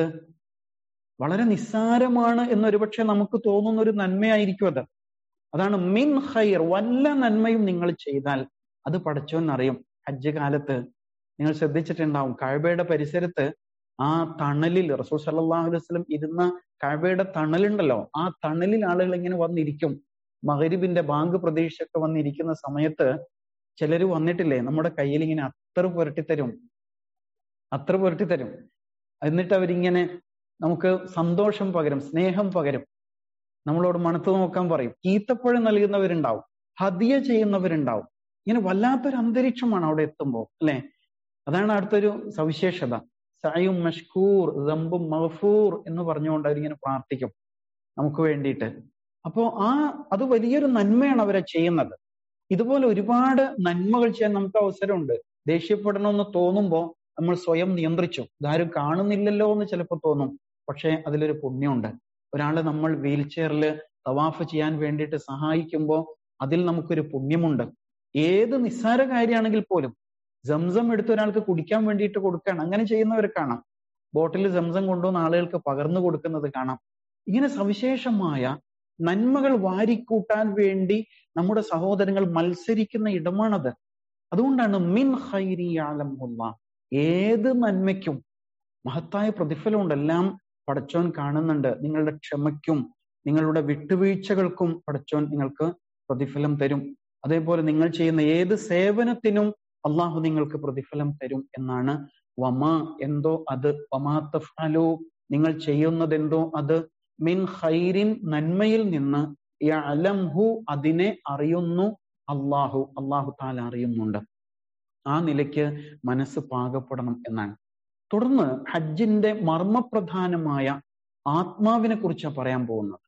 വളരെ നിസ്സാരമാണ് എന്നൊരുപക്ഷെ നമുക്ക് തോന്നുന്ന ഒരു നന്മയായിരിക്കും അത് അതാണ് മിൻ ഖൈർ വല്ല നന്മയും നിങ്ങൾ ചെയ്താൽ അത് പടച്ചോൻ അറിയും ഹജ്ജ് കാലത്ത് നിങ്ങൾ ശ്രദ്ധിച്ചിട്ടുണ്ടാവും കഴബയുടെ പരിസരത്ത് ആ തണലിൽ റസൂൽ സല്ലാഹു അലൈഹി വസ്ലം ഇരുന്ന കഴബയുടെ തണലുണ്ടല്ലോ ആ തണലിൽ ആളുകൾ ഇങ്ങനെ വന്നിരിക്കും മകരിബിന്റെ ബാങ്ക് പ്രതീക്ഷയൊക്കെ വന്നിരിക്കുന്ന സമയത്ത് ചിലര് വന്നിട്ടില്ലേ നമ്മുടെ കയ്യിൽ ഇങ്ങനെ അത്ര പുരട്ടിത്തരും അത്ര പുരട്ടിത്തരും എന്നിട്ട് അവരിങ്ങനെ നമുക്ക് സന്തോഷം പകരും സ്നേഹം പകരും നമ്മളോട് മണത്ത് നോക്കാൻ പറയും ഈത്തപ്പഴം നൽകുന്നവരുണ്ടാവും ഹദിയ ചെയ്യുന്നവരുണ്ടാവും ഇങ്ങനെ വല്ലാത്തൊരു അന്തരീക്ഷമാണ് അവിടെ എത്തുമ്പോൾ അല്ലെ അതാണ് അടുത്തൊരു സവിശേഷത സയും മഷ്കൂർ ദമ്പും മഹഫൂർ എന്ന് പറഞ്ഞുകൊണ്ട് അവരിങ്ങനെ പ്രാർത്ഥിക്കും നമുക്ക് വേണ്ടിയിട്ട് അപ്പോ ആ അത് വലിയൊരു നന്മയാണ് അവരെ ചെയ്യുന്നത് ഇതുപോലെ ഒരുപാട് നന്മകൾ ചെയ്യാൻ നമുക്ക് അവസരമുണ്ട് ദേഷ്യപ്പെടണമെന്ന് തോന്നുമ്പോൾ നമ്മൾ സ്വയം നിയന്ത്രിച്ചു ഇതാരും കാണുന്നില്ലല്ലോ എന്ന് ചിലപ്പോൾ തോന്നും പക്ഷേ അതിലൊരു പുണ്യമുണ്ട് ഒരാളെ നമ്മൾ വീൽ ചെയറിൽ തവാഫ് ചെയ്യാൻ വേണ്ടിയിട്ട് സഹായിക്കുമ്പോൾ അതിൽ നമുക്കൊരു പുണ്യമുണ്ട് ഏത് നിസ്സാര കാര്യമാണെങ്കിൽ പോലും സംസം എടുത്ത് ഒരാൾക്ക് കുടിക്കാൻ വേണ്ടിയിട്ട് കൊടുക്കുകയാണ് അങ്ങനെ ചെയ്യുന്നവരെ കാണാം ബോട്ടിൽ സംസം കൊണ്ടുവന്ന് ആളുകൾക്ക് പകർന്നു കൊടുക്കുന്നത് കാണാം ഇങ്ങനെ സവിശേഷമായ നന്മകൾ വാരിക്കൂട്ടാൻ വേണ്ടി നമ്മുടെ സഹോദരങ്ങൾ മത്സരിക്കുന്ന ഇടമാണത് അതുകൊണ്ടാണ് മിൻ ഹൈരി ആലമുള്ള ഏത് നന്മയ്ക്കും മഹത്തായ പ്രതിഫലമുണ്ട് എല്ലാം പടച്ചോൻ കാണുന്നുണ്ട് നിങ്ങളുടെ ക്ഷമയ്ക്കും നിങ്ങളുടെ വിട്ടുവീഴ്ചകൾക്കും പടച്ചോൻ നിങ്ങൾക്ക് പ്രതിഫലം തരും അതേപോലെ നിങ്ങൾ ചെയ്യുന്ന ഏത് സേവനത്തിനും അള്ളാഹു നിങ്ങൾക്ക് പ്രതിഫലം തരും എന്നാണ് വമ എന്തോ അത് വമാത്തഫലു നിങ്ങൾ ചെയ്യുന്നതെന്തോ അത് മിൻ ഖൈരിൻ നന്മയിൽ നിന്ന് യഅലംഹു അതിനെ അറിയുന്നു അള്ളാഹു അള്ളാഹു താല അറിയുന്നുണ്ട് ആ നിലയ്ക്ക് മനസ്സ് പാകപ്പെടണം എന്നാണ് തുടർന്ന് ഹജ്ജിന്റെ മർമ്മപ്രധാനമായ ആത്മാവിനെ കുറിച്ചാണ് പറയാൻ പോകുന്നത്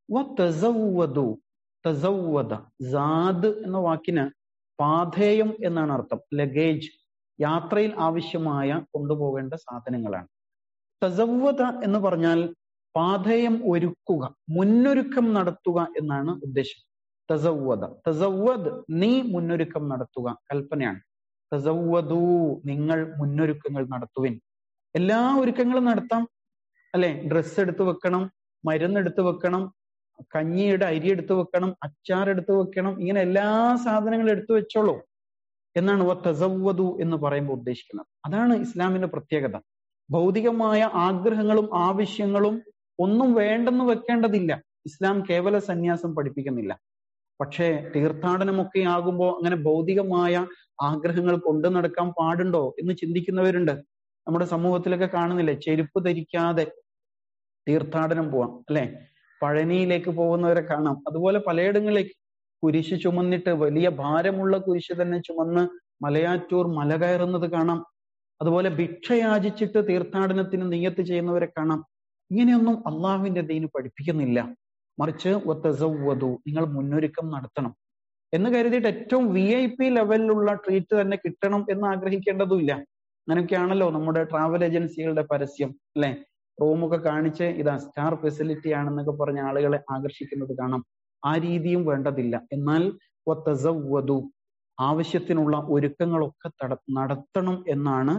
വതസവ്വദു തസവ്വദ സാദ് എന്ന വാക്കിന് പാഥേയം എന്നാണ് അർത്ഥം ലഗേജ് യാത്രയിൽ ആവശ്യമായ കൊണ്ടുപോകേണ്ട സാധനങ്ങളാണ് തസവ്വത എന്ന് പറഞ്ഞാൽ പാഥേയം ഒരുക്കുക മുന്നൊരുക്കം നടത്തുക എന്നാണ് ഉദ്ദേശം തസവ്വദ തസവ്വദ് നീ മുന്നൊരുക്കം നടത്തുക കൽപ്പനയാണ് തസവ്വദൂ നിങ്ങൾ മുന്നൊരുക്കങ്ങൾ നടത്തുവിൻ എല്ലാ ഒരുക്കങ്ങളും നടത്താം അല്ലെ ഡ്രസ്സ് എടുത്തു വെക്കണം മരുന്ന് എടുത്തു വെക്കണം കഞ്ഞിയുടെ അരി എടുത്തു വെക്കണം അച്ചാർ എടുത്തു വെക്കണം ഇങ്ങനെ എല്ലാ സാധനങ്ങളും എടുത്തു വെച്ചോളൂ എന്നാണ് തസവ്വദു എന്ന് പറയുമ്പോൾ ഉദ്ദേശിക്കുന്നത് അതാണ് ഇസ്ലാമിന്റെ പ്രത്യേകത ഭൗതികമായ ആഗ്രഹങ്ങളും ആവശ്യങ്ങളും ഒന്നും വേണ്ടെന്ന് വെക്കേണ്ടതില്ല ഇസ്ലാം കേവല സന്യാസം പഠിപ്പിക്കുന്നില്ല പക്ഷേ തീർത്ഥാടനമൊക്കെ ആകുമ്പോൾ അങ്ങനെ ഭൗതികമായ ആഗ്രഹങ്ങൾ കൊണ്ടു നടക്കാൻ പാടുണ്ടോ എന്ന് ചിന്തിക്കുന്നവരുണ്ട് നമ്മുടെ സമൂഹത്തിലൊക്കെ കാണുന്നില്ലേ ചെരുപ്പ് ധരിക്കാതെ തീർത്ഥാടനം പോവാം അല്ലെ പഴനിയിലേക്ക് പോകുന്നവരെ കാണാം അതുപോലെ പലയിടങ്ങളിലേക്ക് കുരിശ് ചുമന്നിട്ട് വലിയ ഭാരമുള്ള കുരിശ് തന്നെ ചുമന്ന് മലയാറ്റൂർ മല കയറുന്നത് കാണാം അതുപോലെ ഭിക്ഷയാചിച്ചിട്ട് തീർത്ഥാടനത്തിന് നിയത്ത് ചെയ്യുന്നവരെ കാണാം ഇങ്ങനെയൊന്നും അള്ളാഹുവിന്റെ ദീന് പഠിപ്പിക്കുന്നില്ല മറിച്ച് വതസവ്വദു നിങ്ങൾ മുന്നൊരുക്കം നടത്തണം എന്ന് കരുതിയിട്ട് ഏറ്റവും വി ഐ പി ലെവലിലുള്ള ട്രീറ്റ് തന്നെ കിട്ടണം എന്ന് ആഗ്രഹിക്കേണ്ടതുമില്ല അങ്ങനെയൊക്കെയാണല്ലോ നമ്മുടെ ട്രാവൽ ഏജൻസികളുടെ പരസ്യം അല്ലെ റൂമൊക്കെ കാണിച്ച് ഇതാ സ്റ്റാർ ഫെസിലിറ്റി ആണെന്നൊക്കെ പറഞ്ഞ ആളുകളെ ആകർഷിക്കുന്നത് കാണാം ആ രീതിയും വേണ്ടതില്ല എന്നാൽ വതസവ്വദു ആവശ്യത്തിനുള്ള ഒരുക്കങ്ങളൊക്കെ തട നടത്തണം എന്നാണ്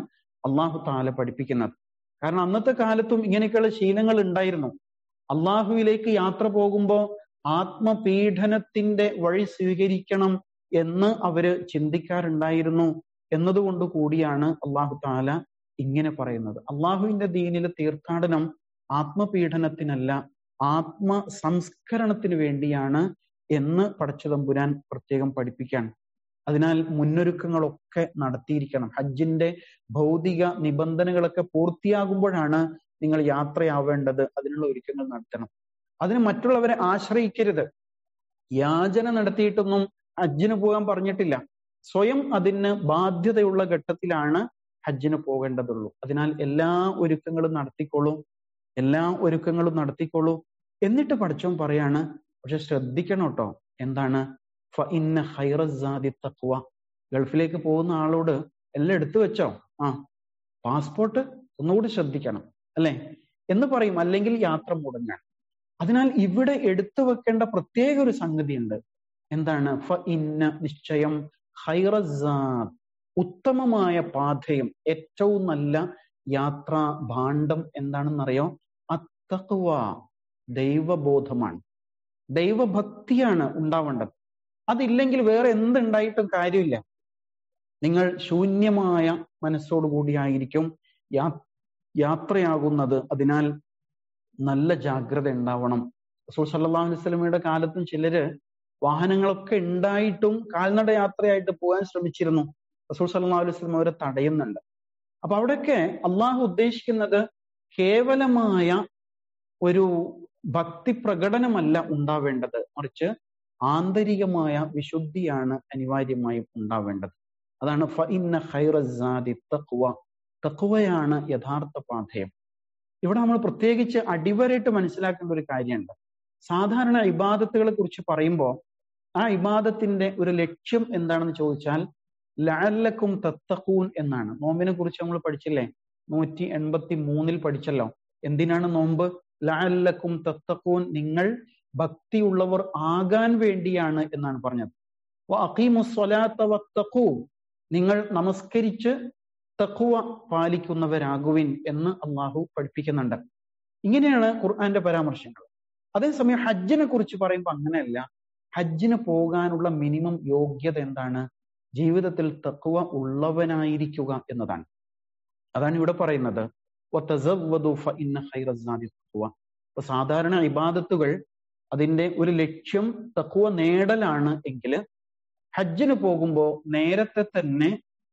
അള്ളാഹു താല പഠിപ്പിക്കുന്നത് കാരണം അന്നത്തെ കാലത്തും ഇങ്ങനെയൊക്കെയുള്ള ശീലങ്ങൾ ഉണ്ടായിരുന്നു അള്ളാഹുവിലേക്ക് യാത്ര പോകുമ്പോൾ ആത്മപീഡനത്തിന്റെ വഴി സ്വീകരിക്കണം എന്ന് അവര് ചിന്തിക്കാറുണ്ടായിരുന്നു എന്നതുകൊണ്ട് കൂടിയാണ് അള്ളാഹു താല ഇങ്ങനെ പറയുന്നത് അള്ളാഹുവിന്റെ ദീനിലെ തീർത്ഥാടനം ആത്മപീഡനത്തിനല്ല ആത്മ സംസ്കരണത്തിന് വേണ്ടിയാണ് എന്ന് പടച്ചതമ്പുരാൻ പ്രത്യേകം പഠിപ്പിക്കാൻ അതിനാൽ മുന്നൊരുക്കങ്ങളൊക്കെ നടത്തിയിരിക്കണം ഹജ്ജിന്റെ ഭൗതിക നിബന്ധനകളൊക്കെ പൂർത്തിയാകുമ്പോഴാണ് നിങ്ങൾ യാത്രയാവേണ്ടത് അതിനുള്ള ഒരുക്കങ്ങൾ നടത്തണം അതിന് മറ്റുള്ളവരെ ആശ്രയിക്കരുത് യാചന നടത്തിയിട്ടൊന്നും ഹജ്ജിന് പോകാൻ പറഞ്ഞിട്ടില്ല സ്വയം അതിന് ബാധ്യതയുള്ള ഘട്ടത്തിലാണ് ഹജ്ജിന് പോകേണ്ടതുള്ളൂ അതിനാൽ എല്ലാ ഒരുക്കങ്ങളും നടത്തിക്കോളൂ എല്ലാ ഒരുക്കങ്ങളും നടത്തിക്കോളൂ എന്നിട്ട് പഠിച്ചോൻ പറയാണ് പക്ഷെ ശ്രദ്ധിക്കണം കേട്ടോ എന്താണ് ഫ ഇന്ന ഹൈറസാദി തക്വ ഗൾഫിലേക്ക് പോകുന്ന ആളോട് എല്ലാം എടുത്തു വെച്ചോ ആ പാസ്പോർട്ട് ഒന്നുകൂടി ശ്രദ്ധിക്കണം അല്ലെ എന്ന് പറയും അല്ലെങ്കിൽ യാത്ര മുടങ്ങാൻ അതിനാൽ ഇവിടെ എടുത്തു വെക്കേണ്ട പ്രത്യേക ഒരു സംഗതിയുണ്ട് എന്താണ് ഫ ഇന്ന നിശ്ചയം ഹൈറസാദ് ഉത്തമമായ പാഥയും ഏറ്റവും നല്ല യാത്രാ ഭാണ്ഡം എന്താണെന്നറിയോ അത്തക്വ ദൈവബോധമാണ് ദൈവഭക്തിയാണ് ഉണ്ടാവേണ്ടത് അതില്ലെങ്കിൽ വേറെ എന്തുണ്ടായിട്ടും കാര്യമില്ല നിങ്ങൾ ശൂന്യമായ മനസ്സോടുകൂടിയായിരിക്കും യാ യാത്രയാകുന്നത് അതിനാൽ നല്ല ജാഗ്രത ഉണ്ടാവണം റസൂൽ സല്ലല്ലാഹു അലൈഹി വസല്ലമയുടെ കാലത്തും ചിലര് വാഹനങ്ങളൊക്കെ ഉണ്ടായിട്ടും കാൽനട യാത്രയായിട്ട് പോകാൻ ശ്രമിച്ചിരുന്നു റസൂൽ സല്ലല്ലാഹു അലൈഹി വസല്ലം അവരെ തടയുന്നുണ്ട് അപ്പൊ അവിടെയൊക്കെ അള്ളാഹു ഉദ്ദേശിക്കുന്നത് കേവലമായ ഒരു ഭക്തി പ്രകടനമല്ല ഉണ്ടാവേണ്ടത് മറിച്ച് ആന്തരികമായ വിശുദ്ധിയാണ് അനിവാര്യമായും ഉണ്ടാവേണ്ടത് അതാണ് ഫ ഇന്ന ഹൈറസാദി തക്വ തക്വയാണ് യഥാർത്ഥ പാഥയം ഇവിടെ നമ്മൾ പ്രത്യേകിച്ച് അടിവരായിട്ട് മനസ്സിലാക്കേണ്ട ഒരു കാര്യമുണ്ട് സാധാരണ ഇബാദത്തുകളെ കുറിച്ച് പറയുമ്പോൾ ആ ഇബാദത്തിന്റെ ഒരു ലക്ഷ്യം എന്താണെന്ന് ചോദിച്ചാൽ ലാലക്കും തത്തക്കൂൻ എന്നാണ് നോമ്പിനെ കുറിച്ച് നമ്മൾ പഠിച്ചില്ലേ നൂറ്റി എൺപത്തി മൂന്നിൽ പഠിച്ചല്ലോ എന്തിനാണ് നോമ്പ് ലാലക്കും തത്തക്കൂൻ നിങ്ങൾ ഭക്തിയുള്ളവർ ആകാൻ വേണ്ടിയാണ് എന്നാണ് പറഞ്ഞത് വത്തഖൂ നിങ്ങൾ നമസ്കരിച്ച് തഖുവ പാലിക്കുന്നവരാകുവിൻ എന്ന് അള്ളാഹു പഠിപ്പിക്കുന്നുണ്ട് ഇങ്ങനെയാണ് ഖുർആന്റെ പരാമർശങ്ങൾ അതേസമയം ഹജ്ജിനെ കുറിച്ച് പറയുമ്പോൾ അങ്ങനെയല്ല ഹജ്ജിന് പോകാനുള്ള മിനിമം യോഗ്യത എന്താണ് ജീവിതത്തിൽ തക്കുവ ഉള്ളവനായിരിക്കുക എന്നതാണ് അതാണ് ഇവിടെ പറയുന്നത് അപ്പൊ സാധാരണ ഇബാദത്തുകൾ അതിന്റെ ഒരു ലക്ഷ്യം തക്കുവ നേടലാണ് എങ്കിൽ ഹജ്ജിന് പോകുമ്പോൾ നേരത്തെ തന്നെ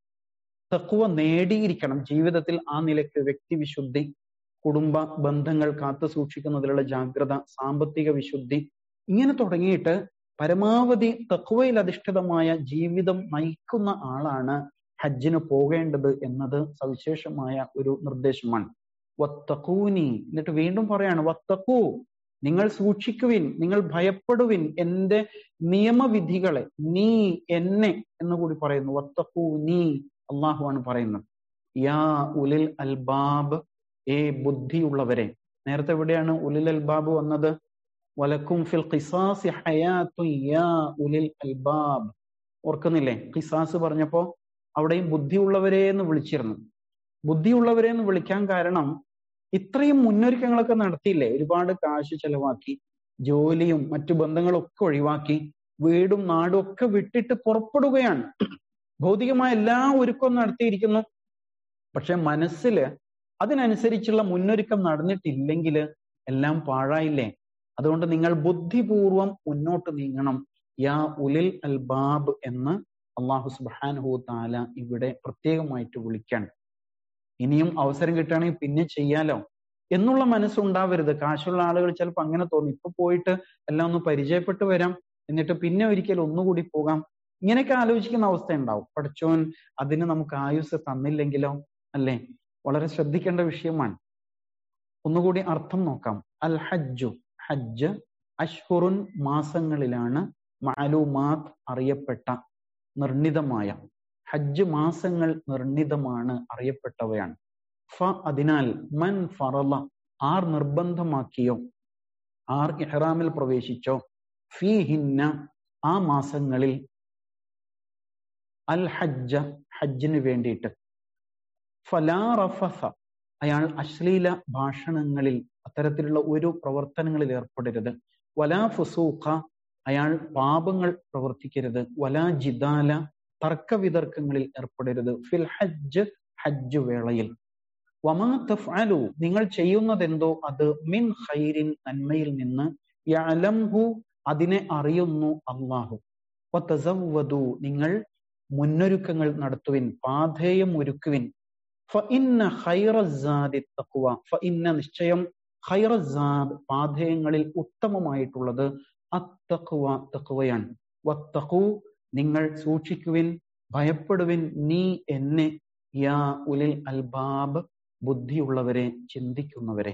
തക്കുവ നേടിയിരിക്കണം ജീവിതത്തിൽ ആ നിലയ്ക്ക് വ്യക്തിവിശുദ്ധി കുടുംബ ബന്ധങ്ങൾ കാത്തു സൂക്ഷിക്കുന്നതിലുള്ള ജാഗ്രത സാമ്പത്തിക വിശുദ്ധി ഇങ്ങനെ തുടങ്ങിയിട്ട് പരമാവധി തക്കുവയിൽ അധിഷ്ഠിതമായ ജീവിതം നയിക്കുന്ന ആളാണ് ഹജ്ജിന് പോകേണ്ടത് എന്നത് സവിശേഷമായ ഒരു നിർദ്ദേശമാണ് വത്തക്കൂനി എന്നിട്ട് വീണ്ടും പറയാണ് വത്തക്കൂ നിങ്ങൾ സൂക്ഷിക്കുവിൻ നിങ്ങൾ ഭയപ്പെടുവിൻ എന്റെ നിയമവിധികളെ നീ എന്നെ എന്ന് കൂടി പറയുന്നു വത്തക്കൂ നീ അള്ളാഹുവാണ് പറയുന്നത് യാ ഉലിൽ അൽബാബ് ഏ ബുദ്ധിയുള്ളവരെ നേരത്തെ എവിടെയാണ് ഉലിൽ അൽബാബ് വന്നത് വലക്കും ഫിൽ ഖിസാസി ഹയാത്തു യാ ഉലിൽ അൽബാബ് ഓർക്കുന്നില്ലേ ഖിസാസ് പറഞ്ഞപ്പോ അവിടെയും ബുദ്ധിയുള്ളവരെ എന്ന് വിളിച്ചിരുന്നു ബുദ്ധിയുള്ളവരെ എന്ന് വിളിക്കാൻ കാരണം ഇത്രയും മുന്നൊരുക്കങ്ങളൊക്കെ നടത്തിയില്ലേ ഒരുപാട് കാശ് ചെലവാക്കി ജോലിയും മറ്റു ബന്ധങ്ങളും ഒക്കെ ഒഴിവാക്കി വീടും നാടും ഒക്കെ വിട്ടിട്ട് പുറപ്പെടുകയാണ് ഭൗതികമായ എല്ലാ ഒരുക്കവും നടത്തിയിരിക്കുന്നു പക്ഷെ മനസ്സിൽ അതിനനുസരിച്ചുള്ള മുന്നൊരുക്കം നടന്നിട്ടില്ലെങ്കിൽ എല്ലാം പാഴായില്ലേ അതുകൊണ്ട് നിങ്ങൾ ബുദ്ധിപൂർവം മുന്നോട്ട് നീങ്ങണം യാ ഉലിൽ അൽബാബ് എന്ന് അള്ളാഹു സുബാനുഹു താല ഇവിടെ പ്രത്യേകമായിട്ട് വിളിക്കാൻ ഇനിയും അവസരം കിട്ടുകയാണെങ്കിൽ പിന്നെ ചെയ്യാലോ എന്നുള്ള മനസ്സുണ്ടാവരുത് കാശുള്ള ആളുകൾ ചിലപ്പോൾ അങ്ങനെ തോന്നും ഇപ്പൊ പോയിട്ട് എല്ലാം ഒന്ന് പരിചയപ്പെട്ട് വരാം എന്നിട്ട് പിന്നെ ഒരിക്കൽ ഒന്നുകൂടി പോകാം ഇങ്ങനെയൊക്കെ ആലോചിക്കുന്ന അവസ്ഥ ഉണ്ടാവും പഠിച്ചോൻ അതിന് നമുക്ക് ആയുസ് തന്നില്ലെങ്കിലോ അല്ലേ വളരെ ശ്രദ്ധിക്കേണ്ട വിഷയമാണ് ഒന്നുകൂടി അർത്ഥം നോക്കാം അൽ ഹജ്ജു ഹജ്ജ് അഷ്ഹുറുൻ മാസങ്ങളിലാണ് മാലൂമാത്ത് അറിയപ്പെട്ട നിർണിതമായ ഹജ്ജ് മാസങ്ങൾ നിർണിതമാണ് അറിയപ്പെട്ടവയാണ് ഫ അതിനാൽ മൻ ഫറല ആർ നിർബന്ധമാക്കിയോ ആർ ഇഹ്റാമിൽ പ്രവേശിച്ചോ ഫീ ഹിന്ന ആ മാസങ്ങളിൽ അൽ ഹജ്ജ ഹജ്ജിന് വേണ്ടിയിട്ട് ഫലാ റഫസ അയാൾ അശ്ലീല ഭാഷണങ്ങളിൽ അത്തരത്തിലുള്ള ഒരു പ്രവർത്തനങ്ങളിൽ ഏർപ്പെടരുത് വലാ ഫുസൂഖ അയാൾ പാപങ്ങൾ പ്രവർത്തിക്കരുത് വലാ ജിദാല തർക്കവിതർക്കങ്ങളിൽ ഏർപ്പെടരുത് ഫിൽ ഹജ്ജ് ഹജ്ജ് വേളയിൽ വമാ തഫ്അലു നിങ്ങൾ ചെയ്യുന്നതെന്തോ അത് മിൻ ഖൈരിൻ നന്മയിൽ നിന്ന് യഅലംഹു അതിനെ അറിയുന്നു അള്ളാഹു വതസവ്വദു നിങ്ങൾ മുന്നൊരുക്കങ്ങൾ നടത്തുവിൻ പാധേയം ഒരുക്കുവിൻ ഫഇന്ന ഖൈറസാദി തഖ്വ ഫഇന്ന നിശ്ചയം ഖൈറസാദ് പാധേയങ്ങളിൽ ഉത്തമമായിട്ടുള്ളത് അത്തഖ്വ തഖ്വയാണ് വത്തഖു നിങ്ങൾ സൂക്ഷിക്കുവിൻ ഭയപ്പെടുവിൻ നീ എന്നെ യാ ഉലിൽ അൽബാബ് ബുദ്ധിയുള്ളവരെ ചിന്തിക്കുന്നവരെ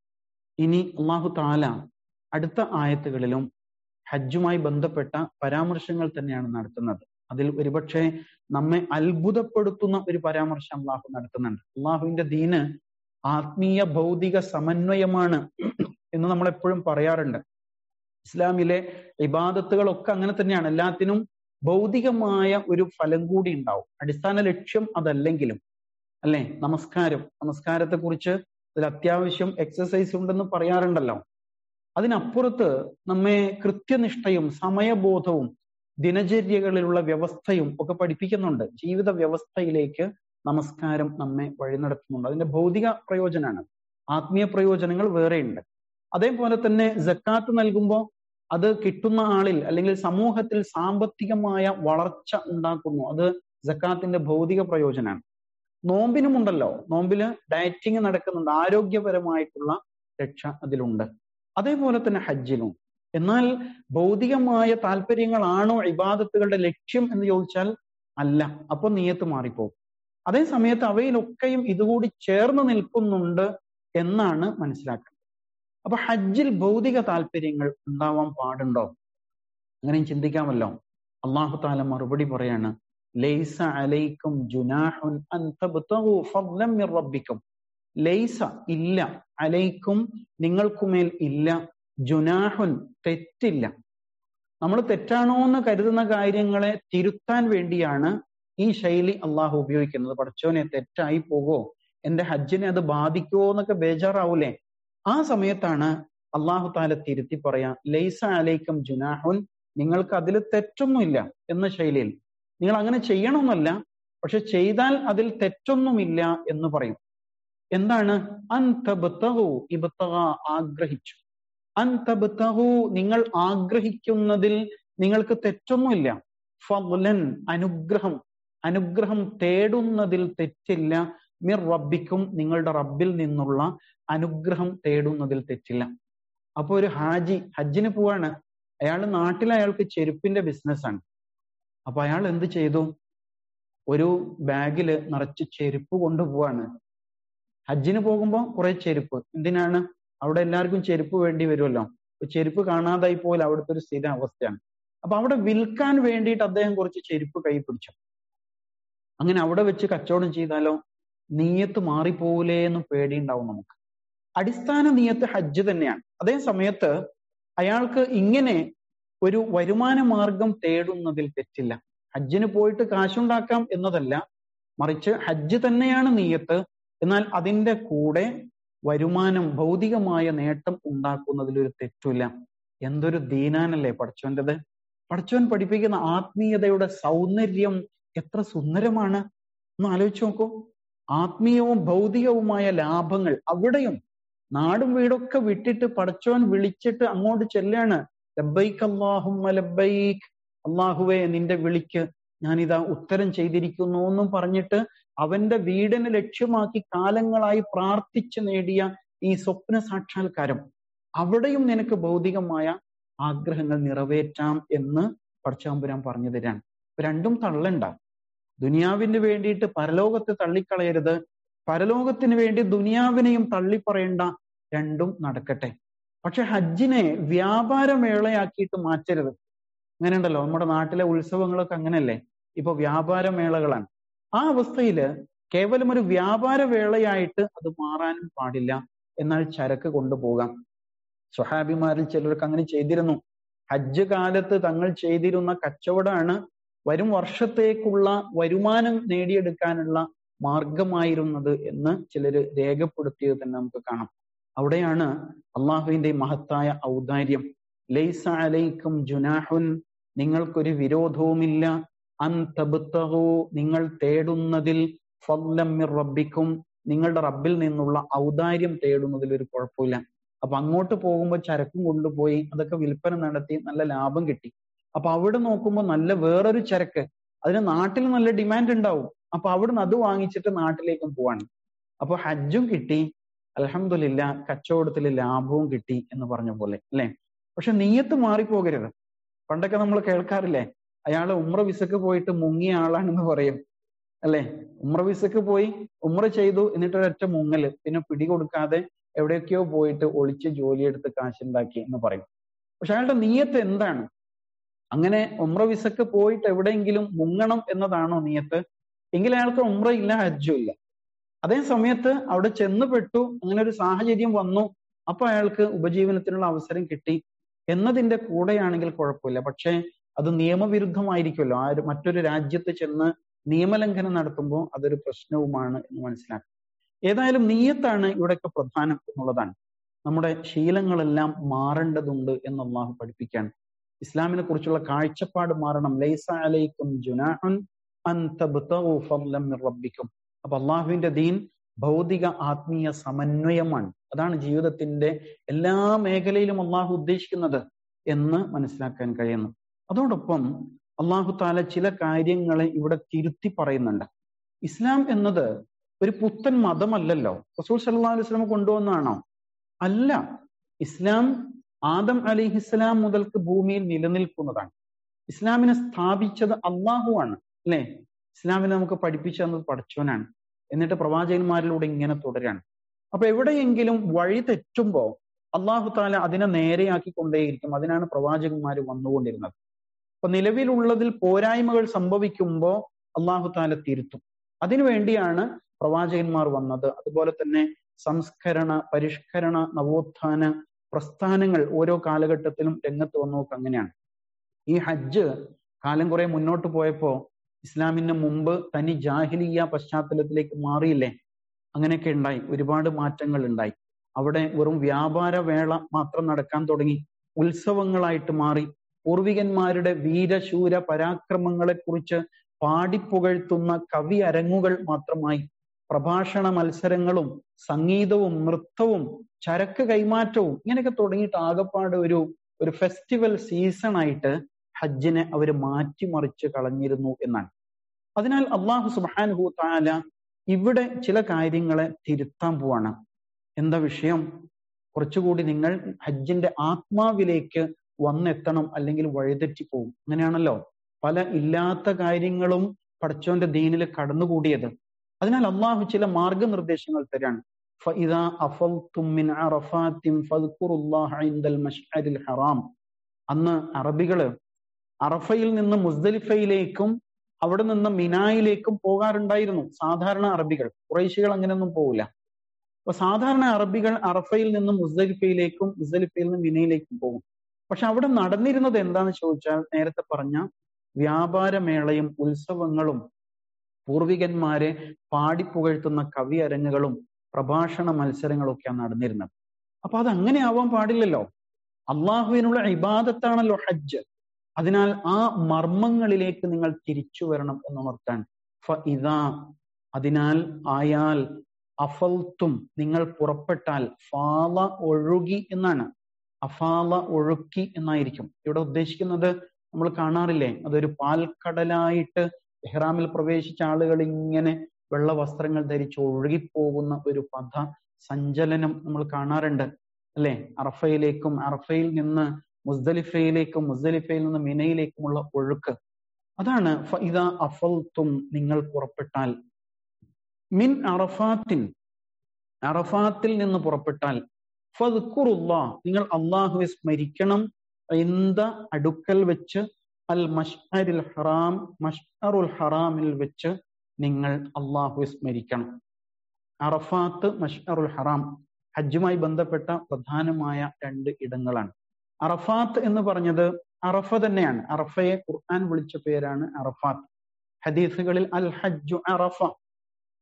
ഇനി അള്ളാഹു താല അടുത്ത ആയത്തുകളിലും ഹജ്ജുമായി ബന്ധപ്പെട്ട പരാമർശങ്ങൾ തന്നെയാണ് നടത്തുന്നത് അതിൽ ഒരുപക്ഷെ നമ്മെ അത്ഭുതപ്പെടുത്തുന്ന ഒരു പരാമർശം അള്ളാഹു നടത്തുന്നുണ്ട് അള്ളാഹുവിന്റെ ദീന് ആത്മീയ ഭൗതിക സമന്വയമാണ് എന്ന് നമ്മൾ എപ്പോഴും പറയാറുണ്ട് ഇസ്ലാമിലെ ഇബാദത്തുകളൊക്കെ അങ്ങനെ തന്നെയാണ് എല്ലാത്തിനും ഭൗതികമായ ഒരു ഫലം കൂടി ഉണ്ടാവും അടിസ്ഥാന ലക്ഷ്യം അതല്ലെങ്കിലും അല്ലെ നമസ്കാരം നമസ്കാരത്തെ കുറിച്ച് അതിൽ അത്യാവശ്യം എക്സസൈസ് ഉണ്ടെന്ന് പറയാറുണ്ടല്ലോ അതിനപ്പുറത്ത് നമ്മെ കൃത്യനിഷ്ഠയും സമയബോധവും ദിനചര്യകളിലുള്ള വ്യവസ്ഥയും ഒക്കെ പഠിപ്പിക്കുന്നുണ്ട് ജീവിത വ്യവസ്ഥയിലേക്ക് നമസ്കാരം നമ്മെ വഴി നടത്തുന്നുണ്ട് അതിന്റെ ഭൗതിക പ്രയോജനമാണ് ആത്മീയ പ്രയോജനങ്ങൾ വേറെയുണ്ട് അതേപോലെ തന്നെ ജക്കാത്ത് നൽകുമ്പോൾ അത് കിട്ടുന്ന ആളിൽ അല്ലെങ്കിൽ സമൂഹത്തിൽ സാമ്പത്തികമായ വളർച്ച ഉണ്ടാക്കുന്നു അത് ജക്കാത്തിന്റെ ഭൗതിക പ്രയോജനമാണ് നോമ്പിനുമുണ്ടല്ലോ നോമ്പില് ഡയറ്റിങ് നടക്കുന്നുണ്ട് ആരോഗ്യപരമായിട്ടുള്ള രക്ഷ അതിലുണ്ട് അതേപോലെ തന്നെ ഹജ്ജിലും എന്നാൽ ഭൗതികമായ താല്പര്യങ്ങളാണോ ഇബാദത്തുകളുടെ ലക്ഷ്യം എന്ന് ചോദിച്ചാൽ അല്ല അപ്പൊ നീയത്ത് മാറിപ്പോകും അതേ സമയത്ത് അവയിലൊക്കെയും ഇതുകൂടി ചേർന്ന് നിൽക്കുന്നുണ്ട് എന്നാണ് മനസ്സിലാക്കുന്നത് അപ്പൊ ഹജ്ജിൽ ഭൗതിക താല്പര്യങ്ങൾ ഉണ്ടാവാൻ പാടുണ്ടോ അങ്ങനെയും ചിന്തിക്കാമല്ലോ അള്ളാഹു താല മറുപടി പറയാണ് ലൈസ അലൈക്കും ജുനാഹുൻ അൻ തബ്തഗു ഫദ്ലൻ മിർ റബ്ബിക്കും ലൈസ ഇല്ല അലൈക്കും നിങ്ങൾക്കുമേൽ ഇല്ല ജുനാഹുൻ തെറ്റില്ല നമ്മൾ തെറ്റാണോ എന്ന് കരുതുന്ന കാര്യങ്ങളെ തിരുത്താൻ വേണ്ടിയാണ് ഈ ശൈലി അള്ളാഹു ഉപയോഗിക്കുന്നത് പഠിച്ചോനെ തെറ്റായി പോകോ എന്റെ ഹജ്ജിനെ അത് ബാധിക്കുമോ എന്നൊക്കെ ബേജാറാവൂലേ ആ സമയത്താണ് അള്ളാഹു താല തിരുത്തി പറയാ ലൈസ അലൈക്കും ജുനാഹുൻ നിങ്ങൾക്ക് അതിൽ തെറ്റൊന്നുമില്ല എന്ന ശൈലിയിൽ നിങ്ങൾ അങ്ങനെ ചെയ്യണമെന്നല്ല പക്ഷെ ചെയ്താൽ അതിൽ തെറ്റൊന്നുമില്ല എന്ന് പറയും എന്താണ് അൻതബത്തഹു ഇബത്തഹ ആഗ്രഹിച്ചു അൻതബത്തഹു നിങ്ങൾ ആഗ്രഹിക്കുന്നതിൽ നിങ്ങൾക്ക് തെറ്റൊന്നുമില്ല ഫലൻ അനുഗ്രഹം അനുഗ്രഹം തേടുന്നതിൽ തെറ്റില്ല മിർ റബ്ബിക്കും നിങ്ങളുടെ റബ്ബിൽ നിന്നുള്ള അനുഗ്രഹം തേടുന്നതിൽ തെറ്റില്ല അപ്പൊ ഒരു ഹാജി ഹജ്ജിന് പോവാണ് അയാൾ നാട്ടിൽ അയാൾക്ക് ചെരുപ്പിന്റെ ബിസിനസ്സാണ് അപ്പൊ അയാൾ എന്ത് ചെയ്തു ഒരു ബാഗില് നിറച്ച് ചെരുപ്പ് കൊണ്ടുപോവാണ് ഹജ്ജിന് പോകുമ്പോൾ കുറെ ചെരുപ്പ് എന്തിനാണ് അവിടെ എല്ലാവർക്കും ചെരുപ്പ് വേണ്ടി വരുമല്ലോ ചെരുപ്പ് കാണാതായി പോലെ അവിടുത്തെ ഒരു സ്ഥിര അവസ്ഥയാണ് അപ്പൊ അവിടെ വിൽക്കാൻ വേണ്ടിയിട്ട് അദ്ദേഹം കുറച്ച് ചെരുപ്പ് കൈ പിടിച്ചു അങ്ങനെ അവിടെ വെച്ച് കച്ചവടം ചെയ്താലോ നീയത്ത് മാറിപ്പോലേ എന്ന് പേടിയുണ്ടാവും നമുക്ക് അടിസ്ഥാന നീയത്ത് ഹജ്ജ് തന്നെയാണ് അതേ സമയത്ത് അയാൾക്ക് ഇങ്ങനെ ഒരു വരുമാന മാർഗം തേടുന്നതിൽ തെറ്റില്ല ഹജ്ജിന് പോയിട്ട് കാശുണ്ടാക്കാം എന്നതല്ല മറിച്ച് ഹജ്ജ് തന്നെയാണ് നീയത്ത് എന്നാൽ അതിന്റെ കൂടെ വരുമാനം ഭൗതികമായ നേട്ടം ഉണ്ടാക്കുന്നതിൽ ഒരു തെറ്റില്ല എന്തൊരു ദീനാനല്ലേ പഠിച്ചോൻ്റെത് പഠിച്ചോൻ പഠിപ്പിക്കുന്ന ആത്മീയതയുടെ സൗന്ദര്യം എത്ര സുന്ദരമാണ് ഒന്ന് ആലോചിച്ച് നോക്കൂ ആത്മീയവും ഭൗതികവുമായ ലാഭങ്ങൾ അവിടെയും നാടും വീടൊക്കെ വിട്ടിട്ട് പടച്ചോൻ വിളിച്ചിട്ട് അങ്ങോട്ട് ചെല്ലാണ് ലബൈക്ക് അള്ളാഹുമ്മ ലബൈക്ക് അള്ളാഹുവെ നിന്റെ വിളിക്ക് ഞാനിതാ ഉത്തരം ചെയ്തിരിക്കുന്നു എന്നും പറഞ്ഞിട്ട് അവന്റെ വീടിനെ ലക്ഷ്യമാക്കി കാലങ്ങളായി പ്രാർത്ഥിച്ചു നേടിയ ഈ സ്വപ്ന സാക്ഷാത്കാരം അവിടെയും നിനക്ക് ഭൗതികമായ ആഗ്രഹങ്ങൾ നിറവേറ്റാം എന്ന് പടച്ചാമ്പുരാൻ പറഞ്ഞു തരാൻ രണ്ടും തള്ളണ്ട ദുനിയാവിന് വേണ്ടിയിട്ട് പരലോകത്തെ തള്ളിക്കളയരുത് പരലോകത്തിന് വേണ്ടി ദുനിയാവിനെയും തള്ളിപ്പറയേണ്ട രണ്ടും നടക്കട്ടെ പക്ഷെ ഹജ്ജിനെ വ്യാപാരമേളയാക്കിയിട്ട് മാറ്റരുത് അങ്ങനെയുണ്ടല്ലോ നമ്മുടെ നാട്ടിലെ ഉത്സവങ്ങളൊക്കെ അങ്ങനെയല്ലേ ഇപ്പൊ വ്യാപാരമേളകളാണ് ആ അവസ്ഥയിൽ കേവലം ഒരു വ്യാപാര വേളയായിട്ട് അത് മാറാനും പാടില്ല എന്നാൽ ചരക്ക് കൊണ്ടുപോകാം സ്വഹാബിമാരിൽ ചിലർക്ക് അങ്ങനെ ചെയ്തിരുന്നു ഹജ്ജ് കാലത്ത് തങ്ങൾ ചെയ്തിരുന്ന കച്ചവടമാണ് വരും വർഷത്തേക്കുള്ള വരുമാനം നേടിയെടുക്കാനുള്ള മാർഗമായിരുന്നത് എന്ന് ചിലര് രേഖപ്പെടുത്തിയത് തന്നെ നമുക്ക് കാണാം അവിടെയാണ് അള്ളാഹുവിന്റെ മഹത്തായ ഔദാര്യം ലൈസ അലൈക്കും ജുനാഹുൻ നിങ്ങൾക്കൊരു വിരോധവുമില്ല അൻ തബുത്തഹു നിങ്ങൾ തേടുന്നതിൽ ഫദ്ലം മിർ റബ്ബിക്കും നിങ്ങളുടെ റബ്ബിൽ നിന്നുള്ള ഔദാര്യം തേടുന്നതിൽ ഒരു കുഴപ്പമില്ല അപ്പൊ അങ്ങോട്ട് പോകുമ്പോൾ ചരക്കും കൊണ്ടുപോയി അതൊക്കെ വിൽപ്പന നടത്തി നല്ല ലാഭം കിട്ടി അപ്പൊ അവിടെ നോക്കുമ്പോൾ നല്ല വേറൊരു ചരക്ക് അതിന് നാട്ടിൽ നല്ല ഡിമാൻഡ് ഉണ്ടാവും അപ്പൊ അവിടുന്ന് അത് വാങ്ങിച്ചിട്ട് നാട്ടിലേക്കും പോവാണ് അപ്പൊ ഹജ്ജും കിട്ടി അലഹമില്ല കച്ചവടത്തിൽ ലാഭവും കിട്ടി എന്ന് പറഞ്ഞ പോലെ അല്ലെ പക്ഷെ നീയത്ത് മാറിപ്പോകരുത് പണ്ടൊക്കെ നമ്മൾ കേൾക്കാറില്ലേ അയാള് ഉമ്ര വിസക്ക് പോയിട്ട് മുങ്ങിയ ആളാണെന്ന് പറയും അല്ലെ ഉമ്ര വിസക്ക് പോയി ഉമ്ര ചെയ്തു എന്നിട്ട് ഒരൊറ്റ മുങ്ങല് പിന്നെ പിടി കൊടുക്കാതെ എവിടെയൊക്കെയോ പോയിട്ട് ഒളിച്ച് ജോലിയെടുത്ത് കാശുണ്ടാക്കി എന്ന് പറയും പക്ഷെ അയാളുടെ നീയത്ത് എന്താണ് അങ്ങനെ ഉമ്ര വിസക്ക് പോയിട്ട് എവിടെയെങ്കിലും മുങ്ങണം എന്നതാണോ നീയത്ത് എങ്കിൽ അയാൾക്ക് ഉമ്ര ഇല്ല ഹജ്ജും ഇല്ല അതേ സമയത്ത് അവിടെ ചെന്ന് പെട്ടു അങ്ങനെ ഒരു സാഹചര്യം വന്നു അപ്പൊ അയാൾക്ക് ഉപജീവനത്തിനുള്ള അവസരം കിട്ടി എന്നതിന്റെ കൂടെയാണെങ്കിൽ കുഴപ്പമില്ല പക്ഷേ അത് നിയമവിരുദ്ധമായിരിക്കുമല്ലോ ആ മറ്റൊരു രാജ്യത്ത് ചെന്ന് നിയമലംഘനം നടത്തുമ്പോൾ അതൊരു പ്രശ്നവുമാണ് എന്ന് മനസ്സിലാക്കുക ഏതായാലും നീയത്താണ് ഇവിടെയൊക്കെ പ്രധാനം എന്നുള്ളതാണ് നമ്മുടെ ശീലങ്ങളെല്ലാം മാറേണ്ടതുണ്ട് എന്ന് അള്ളാഹു പഠിപ്പിക്കാൻ ഇസ്ലാമിനെ കുറിച്ചുള്ള കാഴ്ചപ്പാട് മാറണം ലൈസ അലൈക്കും ജുനാഹുൻ അൻ തബ്തഗു ഫദ്ലൻ മിർ റബ്ബിക്കും അപ്പൊ അള്ളാഹുവിന്റെ ദീൻ ഭൗതിക ആത്മീയ സമന്വയമാണ് അതാണ് ജീവിതത്തിന്റെ എല്ലാ മേഖലയിലും അള്ളാഹു ഉദ്ദേശിക്കുന്നത് എന്ന് മനസ്സിലാക്കാൻ കഴിയുന്നു അതോടൊപ്പം അള്ളാഹു താല ചില കാര്യങ്ങളെ ഇവിടെ തിരുത്തി പറയുന്നുണ്ട് ഇസ്ലാം എന്നത് ഒരു പുത്തൻ മതമല്ലല്ലോ റസൂൽ സല്ലാ അലൈഹി സ്വലം കൊണ്ടുവന്നാണോ അല്ല ഇസ്ലാം ആദം അലിഹിസ്ലാം മുതൽക്ക് ഭൂമിയിൽ നിലനിൽക്കുന്നതാണ് ഇസ്ലാമിനെ സ്ഥാപിച്ചത് അള്ളാഹുവാണ് അല്ലെ ഇസ്ലാമിനെ നമുക്ക് പഠിപ്പിച്ചു തന്നത് പഠിച്ചവനാണ് എന്നിട്ട് പ്രവാചകന്മാരിലൂടെ ഇങ്ങനെ തുടരാണ് അപ്പൊ എവിടെയെങ്കിലും വഴി തെറ്റുമ്പോ അള്ളാഹു താല അതിനെ നേരെയാക്കി കൊണ്ടേയിരിക്കും അതിനാണ് പ്രവാചകന്മാർ വന്നുകൊണ്ടിരുന്നത് അപ്പൊ നിലവിലുള്ളതിൽ പോരായ്മകൾ സംഭവിക്കുമ്പോ അള്ളാഹു താല തിരുത്തും അതിനുവേണ്ടിയാണ് പ്രവാചകന്മാർ വന്നത് അതുപോലെ തന്നെ സംസ്കരണ പരിഷ്കരണ നവോത്ഥാന പ്രസ്ഥാനങ്ങൾ ഓരോ കാലഘട്ടത്തിലും രംഗത്ത് വന്നവർക്ക് അങ്ങനെയാണ് ഈ ഹജ്ജ് കാലം കുറെ മുന്നോട്ട് പോയപ്പോ ഇസ്ലാമിന് മുമ്പ് തനി ജാഹിലിയ പശ്ചാത്തലത്തിലേക്ക് മാറിയില്ലേ അങ്ങനെയൊക്കെ ഉണ്ടായി ഒരുപാട് മാറ്റങ്ങൾ ഉണ്ടായി അവിടെ വെറും വ്യാപാര വേള മാത്രം നടക്കാൻ തുടങ്ങി ഉത്സവങ്ങളായിട്ട് മാറി പൂർവികന്മാരുടെ വീരശൂര പരാക്രമങ്ങളെ കുറിച്ച് പാടിപ്പുകഴ്ത്തുന്ന കവി അരങ്ങുകൾ മാത്രമായി പ്രഭാഷണ മത്സരങ്ങളും സംഗീതവും നൃത്തവും ചരക്ക് കൈമാറ്റവും ഇങ്ങനെയൊക്കെ തുടങ്ങിയിട്ട് ആകപ്പാട് ഒരു ഒരു ഫെസ്റ്റിവൽ സീസൺ ആയിട്ട് ഹജ്ജിനെ അവർ മാറ്റിമറിച്ച് കളഞ്ഞിരുന്നു എന്നാണ് അതിനാൽ അള്ളാഹു സുബാനുഹു താല ഇവിടെ ചില കാര്യങ്ങളെ തിരുത്താൻ പോവാണ് എന്താ വിഷയം കുറച്ചുകൂടി നിങ്ങൾ ഹജ്ജിന്റെ ആത്മാവിലേക്ക് വന്നെത്തണം അല്ലെങ്കിൽ വഴിതെറ്റിപ്പോവും അങ്ങനെയാണല്ലോ പല ഇല്ലാത്ത കാര്യങ്ങളും പടച്ചോന്റെ ദീനിൽ കടന്നുകൂടിയത് അതിനാൽ അള്ളാഹു ചില മാർഗനിർദ്ദേശങ്ങൾ തരാണ് അന്ന് അറബികള് അറഫയിൽ നിന്ന് മുസ്ദലിഫയിലേക്കും അവിടെ നിന്ന് മിനായിലേക്കും പോകാറുണ്ടായിരുന്നു സാധാരണ അറബികൾ കുറേശികൾ അങ്ങനെയൊന്നും പോകില്ല അപ്പൊ സാധാരണ അറബികൾ അറഫയിൽ നിന്ന് മുസ്ദലിഫയിലേക്കും മുസ്ദലിഫയിൽ നിന്ന് മിനയിലേക്കും പോകും പക്ഷെ അവിടെ നടന്നിരുന്നത് എന്താന്ന് ചോദിച്ചാൽ നേരത്തെ പറഞ്ഞ വ്യാപാരമേളയും ഉത്സവങ്ങളും പൂർവികന്മാരെ പാടിപ്പുകഴ്ത്തുന്ന കവി അരങ്ങുകളും പ്രഭാഷണ മത്സരങ്ങളും ഒക്കെയാണ് നടന്നിരുന്നത് അപ്പൊ അത് അങ്ങനെ ആവാൻ പാടില്ലല്ലോ അള്ളാഹുവിനുള്ള ഇബാദത്താണല്ലോ ഹജ്ജ് അതിനാൽ ആ മർമ്മങ്ങളിലേക്ക് നിങ്ങൾ തിരിച്ചു വരണം എന്നുണർത്താൻ ഫ ഇതാ അതിനാൽ ആയാൽ അഫൽത്തും നിങ്ങൾ പുറപ്പെട്ടാൽ ഫാല ഒഴുകി എന്നാണ് അഫാല ഒഴുക്കി എന്നായിരിക്കും ഇവിടെ ഉദ്ദേശിക്കുന്നത് നമ്മൾ കാണാറില്ലേ അതൊരു പാൽക്കടലായിട്ട് ഇഹ്റാമിൽ പ്രവേശിച്ച ആളുകൾ ഇങ്ങനെ വെള്ള വസ്ത്രങ്ങൾ ധരിച്ച് ഒഴുകിപ്പോകുന്ന ഒരു പഥ സഞ്ചലനം നമ്മൾ കാണാറുണ്ട് അല്ലെ അറഫയിലേക്കും അറഫയിൽ നിന്ന് മുസ്ദലിഫയിലേക്കും മുസ്ദലിഫയിൽ നിന്ന് മിനയിലേക്കുമുള്ള ഒഴുക്ക് അതാണ് ഫൈദ അഫൽത്തും നിങ്ങൾ പുറപ്പെട്ടാൽ മിൻ അറഫാത്തിൻ അറഫാത്തിൽ നിന്ന് പുറപ്പെട്ടാൽ ഫദ്ഖുറുല്ല നിങ്ങൾ അള്ളാഹുവെ സ്മരിക്കണം എന്ത അടുക്കൽ വെച്ച് അൽ മഷ്അരിൽ ഹറാം മഷ്അറുൽ ഹറാമിൽ വെച്ച് നിങ്ങൾ അള്ളാഹുവെ സ്മരിക്കണം അറഫാത്ത് മഷ്അറുൽ ഹറാം ഹജ്ജുമായി ബന്ധപ്പെട്ട പ്രധാനമായ രണ്ട് ഇടങ്ങളാണ് അറഫാത്ത് എന്ന് പറഞ്ഞത് അറഫ തന്നെയാണ് അറഫയെ ഖുർആൻ വിളിച്ച പേരാണ് അറഫാത്ത് ഹദീസുകളിൽ അൽ ഹജ്ജു അറഫ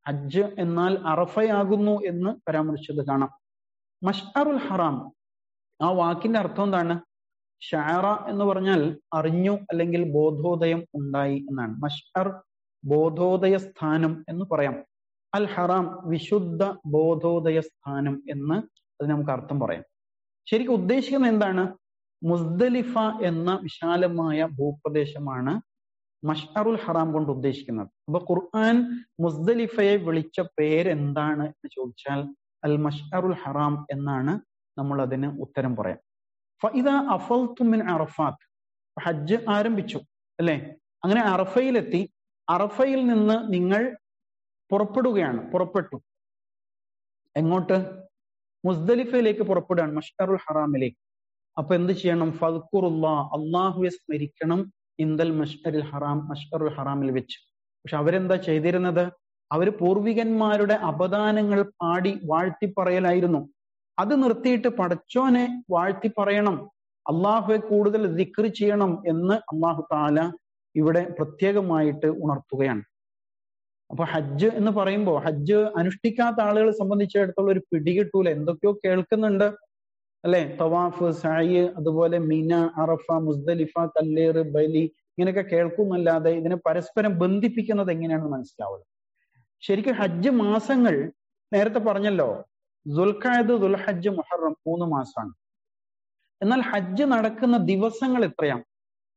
ഹജ്ജ് എന്നാൽ അറഫയാകുന്നു എന്ന് പരാമർശിച്ചത് കാണാം മഷ്അറുൽ ഹറാം ആ വാക്കിന്റെ അർത്ഥം എന്താണ് ഷാറ എന്ന് പറഞ്ഞാൽ അറിഞ്ഞു അല്ലെങ്കിൽ ബോധോദയം ഉണ്ടായി എന്നാണ് മഷ്അർ ബോധോദയ സ്ഥാനം എന്ന് പറയാം അൽ ഹറാം വിശുദ്ധ ബോധോദയ സ്ഥാനം എന്ന് അത് നമുക്ക് അർത്ഥം പറയാം ശരിക്കും ഉദ്ദേശിക്കുന്നത് എന്താണ് മുസ്ദലിഫ എന്ന വിശാലമായ ഭൂപ്രദേശമാണ് മഷ്അറുൽ ഹറാം കൊണ്ട് ഉദ്ദേശിക്കുന്നത് അപ്പൊ ഖുർആൻ മുസ്ദലിഫയെ വിളിച്ച പേരെന്താണ് എന്ന് ചോദിച്ചാൽ അൽ മഷ്അറുൽ ഹറാം എന്നാണ് നമ്മൾ അതിന് ഉത്തരം പറയാം ഫഇദ അഫൽത്തുമിൻ അറഫാത്ത് ഹജ്ജ് ആരംഭിച്ചു അല്ലെ അങ്ങനെ അറഫയിലെത്തി അറഫയിൽ നിന്ന് നിങ്ങൾ പുറപ്പെടുകയാണ് പുറപ്പെട്ടു എങ്ങോട്ട് മുസ്ദലിഫയിലേക്ക് പുറപ്പെടുകയാണ് മഷ്അറുൽ ഹറാമിലേക്ക് അപ്പൊ എന്ത് ചെയ്യണം ഫദ്ഖുറുല്ലാ അള്ളാഹുവെ സ്മരിക്കണം ഇന്ദൽ മഷ്അറുൽ ഹറാം മഷ്അറുൽ ഹറാമിൽ വെച്ച് പക്ഷെ അവരെന്താ ചെയ്തിരുന്നത് അവര് പൂർവികന്മാരുടെ അപദാനങ്ങൾ പാടി വാഴ്ത്തി പറയലായിരുന്നു അത് നിർത്തിയിട്ട് പടച്ചോനെ വാഴ്ത്തി പറയണം അള്ളാഹുവെ കൂടുതൽ ദിക്ർ ചെയ്യണം എന്ന് അള്ളാഹു താല ഇവിടെ പ്രത്യേകമായിട്ട് ഉണർത്തുകയാണ് അപ്പൊ ഹജ്ജ് എന്ന് പറയുമ്പോൾ ഹജ്ജ് അനുഷ്ഠിക്കാത്ത ആളുകളെ സംബന്ധിച്ചിടത്തോളം ഒരു പിടികിട്ടൂല എന്തൊക്കെയോ കേൾക്കുന്നുണ്ട് അല്ലെ തവാഫ് സായി അതുപോലെ മിന അറഫ മുസ്ദലിഫ കല്ലേറ് ബലി ഇങ്ങനെയൊക്കെ കേൾക്കുന്നല്ലാതെ ഇതിനെ പരസ്പരം ബന്ധിപ്പിക്കുന്നത് എങ്ങനെയാണെന്ന് മനസ്സിലാവുള്ളൂ ശരിക്കും ഹജ്ജ് മാസങ്ങൾ നേരത്തെ പറഞ്ഞല്ലോ ദുൽഖായത് ദുൽഹജ്ജ് മുഹറം മൂന്ന് മാസമാണ് എന്നാൽ ഹജ്ജ് നടക്കുന്ന ദിവസങ്ങൾ എത്രയാണ്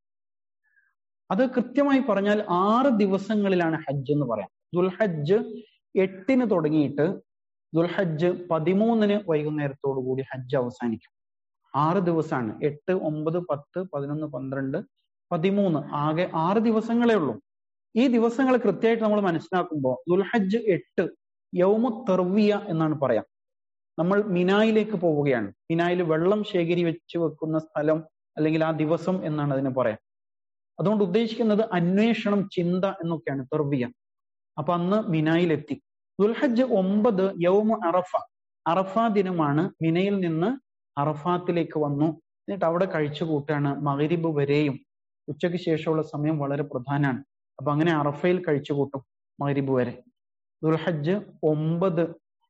അത് കൃത്യമായി പറഞ്ഞാൽ ആറ് ദിവസങ്ങളിലാണ് ഹജ്ജ് എന്ന് പറയാം ദുൽഹജ്ജ് എട്ടിന് തുടങ്ങിയിട്ട് ദുൽഹജ്ജ് പതിമൂന്നിന് വൈകുന്നേരത്തോടു കൂടി ഹജ്ജ് അവസാനിക്കും ആറ് ദിവസമാണ് എട്ട് ഒമ്പത് പത്ത് പതിനൊന്ന് പന്ത്രണ്ട് പതിമൂന്ന് ആകെ ആറ് ദിവസങ്ങളേ ഉള്ളൂ ഈ ദിവസങ്ങൾ കൃത്യമായിട്ട് നമ്മൾ മനസ്സിലാക്കുമ്പോൾ ദുൽഹജ്ജ് എട്ട് യൗമു തെർവിയ എന്നാണ് പറയാം നമ്മൾ മിനായിലേക്ക് പോവുകയാണ് മിനായിൽ വെള്ളം ശേഖരി വെച്ച് വെക്കുന്ന സ്ഥലം അല്ലെങ്കിൽ ആ ദിവസം എന്നാണ് അതിന് പറയാം അതുകൊണ്ട് ഉദ്ദേശിക്കുന്നത് അന്വേഷണം ചിന്ത എന്നൊക്കെയാണ് തെർവിയ അപ്പൊ അന്ന് മിനായിലെത്തി ദുൽഹജ്ജ് ഒമ്പത് യൗമ അറഫ അറഫ ദിനമാണ് മിനയിൽ നിന്ന് അറഫാത്തിലേക്ക് വന്നു എന്നിട്ട് അവിടെ കഴിച്ചു കൂട്ടാണ് മകരിബ് വരെയും ഉച്ചയ്ക്ക് ശേഷമുള്ള സമയം വളരെ പ്രധാനമാണ് അപ്പൊ അങ്ങനെ അറഫയിൽ കഴിച്ചു കൂട്ടും മകരിബ് വരെ ദുൽഹജ്ജ് ഒമ്പത്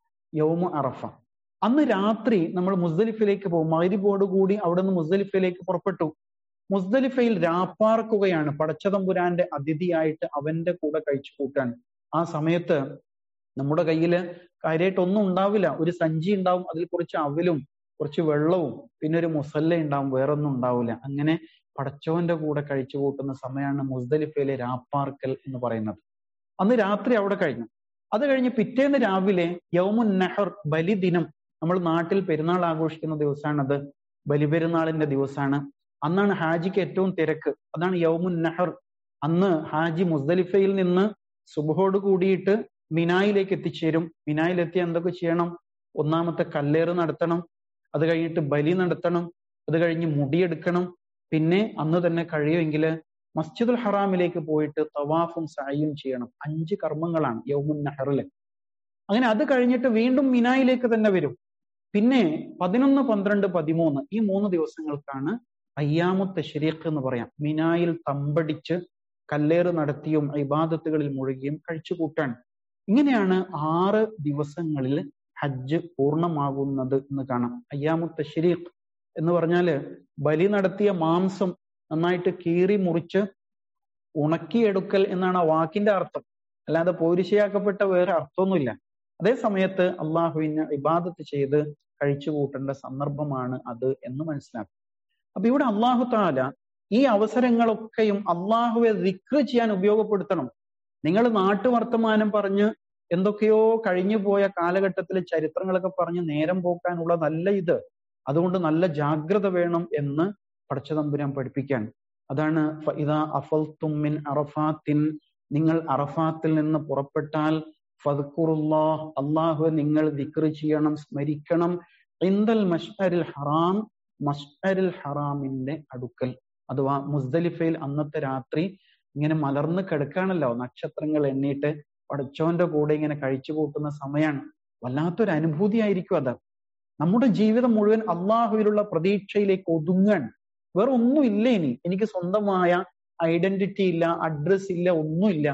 യൗമ അറഫ അന്ന് രാത്രി നമ്മൾ മുസ്ദലിഫിലേക്ക് പോകും മകരിബോട് കൂടി അവിടെ നിന്ന് മുസ്ദലിഫയിലേക്ക് പുറപ്പെട്ടു മുസ്ദലിഫയിൽ രാപ്പാർക്കുകയാണ് പടച്ചതമ്പുരാന്റെ അതിഥിയായിട്ട് അവന്റെ കൂടെ കഴിച്ചു കൂട്ടാൻ ആ സമയത്ത് നമ്മുടെ കയ്യില് കാര്യമായിട്ട് ഒന്നും ഉണ്ടാവില്ല ഒരു സഞ്ചി ഉണ്ടാവും അതിൽ കുറച്ച് അവിലും കുറച്ച് വെള്ളവും പിന്നെ ഒരു മുസല്ല ഉണ്ടാവും വേറൊന്നും ഉണ്ടാവില്ല അങ്ങനെ പടച്ചോന്റെ കൂടെ കഴിച്ചു കൂട്ടുന്ന സമയമാണ് മുസ്ദലിഫയിലെ രാപ്പാർക്കൽ എന്ന് പറയുന്നത് അന്ന് രാത്രി അവിടെ കഴിഞ്ഞു അത് കഴിഞ്ഞ് പിറ്റേന്ന് രാവിലെ യൗമുൻ നെഹർ ബലിദിനം നമ്മൾ നാട്ടിൽ പെരുന്നാൾ ആഘോഷിക്കുന്ന ദിവസമാണത് ബലിപെരുന്നാളിന്റെ ദിവസമാണ് അന്നാണ് ഹാജിക്ക് ഏറ്റവും തിരക്ക് അതാണ് യൗമുൻ നെഹർ അന്ന് ഹാജി മുസ്ദലിഫയിൽ നിന്ന് സുബഹോട് കൂടിയിട്ട് മിനായിലേക്ക് എത്തിച്ചേരും മിനായിലെത്തി എന്തൊക്കെ ചെയ്യണം ഒന്നാമത്തെ കല്ലേറ് നടത്തണം അത് കഴിഞ്ഞിട്ട് ബലി നടത്തണം അത് കഴിഞ്ഞ് മുടിയെടുക്കണം പിന്നെ അന്ന് തന്നെ കഴിയുമെങ്കിൽ മസ്ജിദുൽ ഹറാമിലേക്ക് പോയിട്ട് തവാഫും സായും ചെയ്യണം അഞ്ച് കർമ്മങ്ങളാണ് യൗമുൻ നഹറില് അങ്ങനെ അത് കഴിഞ്ഞിട്ട് വീണ്ടും മിനായിലേക്ക് തന്നെ വരും പിന്നെ പതിനൊന്ന് പന്ത്രണ്ട് പതിമൂന്ന് ഈ മൂന്ന് ദിവസങ്ങൾക്കാണ് അയ്യാമു തഷരീഖ് എന്ന് പറയാം മിനായിൽ തമ്പടിച്ച് കല്ലേറ് നടത്തിയും ഇബാദത്തുകളിൽ മുഴുകിയും കഴിച്ചു കൂട്ടാൻ ഇങ്ങനെയാണ് ആറ് ദിവസങ്ങളിൽ ഹജ്ജ് പൂർണ്ണമാകുന്നത് എന്ന് കാണാം അയ്യാമു തഷരീഖ് എന്ന് പറഞ്ഞാല് ബലി നടത്തിയ മാംസം നന്നായിട്ട് കീറി മുറിച്ച് ഉണക്കിയെടുക്കൽ എന്നാണ് ആ വാക്കിന്റെ അർത്ഥം അല്ലാതെ പൗരുഷയാക്കപ്പെട്ട വേറെ അർത്ഥമൊന്നുമില്ല അതേ സമയത്ത് അള്ളാഹുവിന് ഇബാദത്ത് ചെയ്ത് കഴിച്ചു കൂട്ടേണ്ട സന്ദർഭമാണ് അത് എന്ന് മനസ്സിലാക്കും അപ്പൊ ഇവിടെ അള്ളാഹു താല ഈ അവസരങ്ങളൊക്കെയും അള്ളാഹുവെ റിക്ര ചെയ്യാൻ ഉപയോഗപ്പെടുത്തണം നിങ്ങൾ നാട്ടുവർത്തമാനം പറഞ്ഞ് എന്തൊക്കെയോ കഴിഞ്ഞു പോയ കാലഘട്ടത്തിലെ ചരിത്രങ്ങളൊക്കെ പറഞ്ഞ് നേരം പോക്കാനുള്ളതല്ല ഇത് അതുകൊണ്ട് നല്ല ജാഗ്രത വേണം എന്ന് പടച്ചതമ്പുരാൻ പഠിപ്പിക്കാൻ അതാണ് ഇതാ അഫൽത്തും മിൻ അറഫാത്തിൻ നിങ്ങൾ അറഫാത്തിൽ നിന്ന് പുറപ്പെട്ടാൽ ഫദ്ഖുറുല്ലാഹ് അള്ളാഹു നിങ്ങൾ ദിക്ർ ചെയ്യണം സ്മരിക്കണം ഇന്ദൽ മഷ്അരിൽ ഹറാം മഷ്അരിൽ ഹറാമിന്റെ അടുക്കൽ അഥവാ മുസ്ദലിഫയിൽ അന്നത്തെ രാത്രി ഇങ്ങനെ മലർന്ന് കിടക്കാണല്ലോ നക്ഷത്രങ്ങൾ എണ്ണീട്ട് പടച്ചോന്റെ കൂടെ ഇങ്ങനെ കഴിച്ചു കൂട്ടുന്ന സമയമാണ് വല്ലാത്തൊരു അനുഭൂതിയായിരിക്കും അത് നമ്മുടെ ജീവിതം മുഴുവൻ അള്ളാഹുവിലുള്ള പ്രതീക്ഷയിലേക്ക് ഒതുങ്ങാൻ വേറെ ഒന്നും ഇല്ല ഇനി എനിക്ക് സ്വന്തമായ ഐഡന്റിറ്റി ഇല്ല അഡ്രസ് ഇല്ല ഒന്നുമില്ല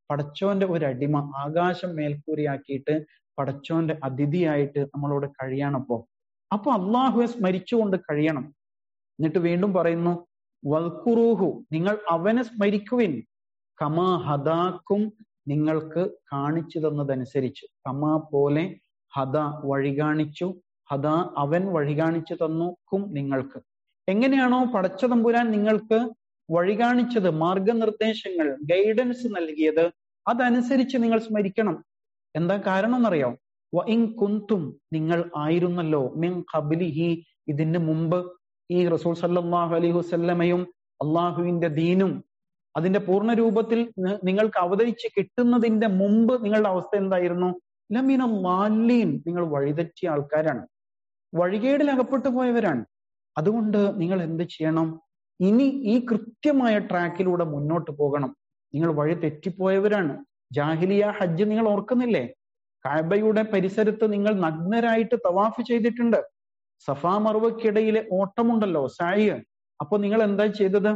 പടച്ചോന്റെ ഒരു അടിമ ആകാശം മേൽക്കൂരയാക്കിയിട്ട് പടച്ചോന്റെ അതിഥിയായിട്ട് നമ്മളോട് കഴിയണപ്പോ അപ്പൊ അള്ളാഹുവെ സ്മരിച്ചുകൊണ്ട് കഴിയണം എന്നിട്ട് വീണ്ടും പറയുന്നു വൽക്കുറൂഹു നിങ്ങൾ അവനെ സ്മരിക്കുവിൻ കമാ ഹദാക്കും നിങ്ങൾക്ക് കാണിച്ചു തന്നതനുസരിച്ച് കമാ പോലെ ഹദ വഴി കാണിച്ചു ഹദ അവൻ വഴി കാണിച്ചു തന്നുക്കും നിങ്ങൾക്ക് എങ്ങനെയാണോ പടച്ച തമ്പുരാൻ നിങ്ങൾക്ക് വഴി കാണിച്ചത് മാർഗനിർദ്ദേശങ്ങൾ ഗൈഡൻസ് നൽകിയത് അതനുസരിച്ച് നിങ്ങൾ സ്മരിക്കണം എന്താ കാരണം എന്നറിയോ വഇൻ കുന്തും നിങ്ങൾ ആയിരുന്നല്ലോ മിൻ ഖബ്ലിഹി ഇതിന് മുമ്പ് ഈ റസൂൽ സല്ലല്ലാഹു അലൈഹി വസല്ലമയും അള്ളാഹുവിന്റെ ദീനും അതിന്റെ പൂർണ്ണ രൂപത്തിൽ നിങ്ങൾക്ക് അവതരിച്ച് കിട്ടുന്നതിന്റെ മുമ്പ് നിങ്ങളുടെ അവസ്ഥ എന്തായിരുന്നു ലമീന മാലീൻ നിങ്ങൾ വഴിതെറ്റിയ ആൾക്കാരാണ് വഴികേടിൽ അകപ്പെട്ടു പോയവരാണ് അതുകൊണ്ട് നിങ്ങൾ എന്ത് ചെയ്യണം ഇനി ഈ കൃത്യമായ ട്രാക്കിലൂടെ മുന്നോട്ട് പോകണം നിങ്ങൾ വഴി തെറ്റിപ്പോയവരാണ് ജാഹിലിയ ഹജ്ജ് നിങ്ങൾ ഓർക്കുന്നില്ലേ കാബയുടെ പരിസരത്ത് നിങ്ങൾ നഗ്നരായിട്ട് തവാഫ് ചെയ്തിട്ടുണ്ട് സഫാ മറുവയ്ക്കിടയിലെ ഓട്ടമുണ്ടല്ലോ സായി അപ്പൊ നിങ്ങൾ എന്താ ചെയ്തത്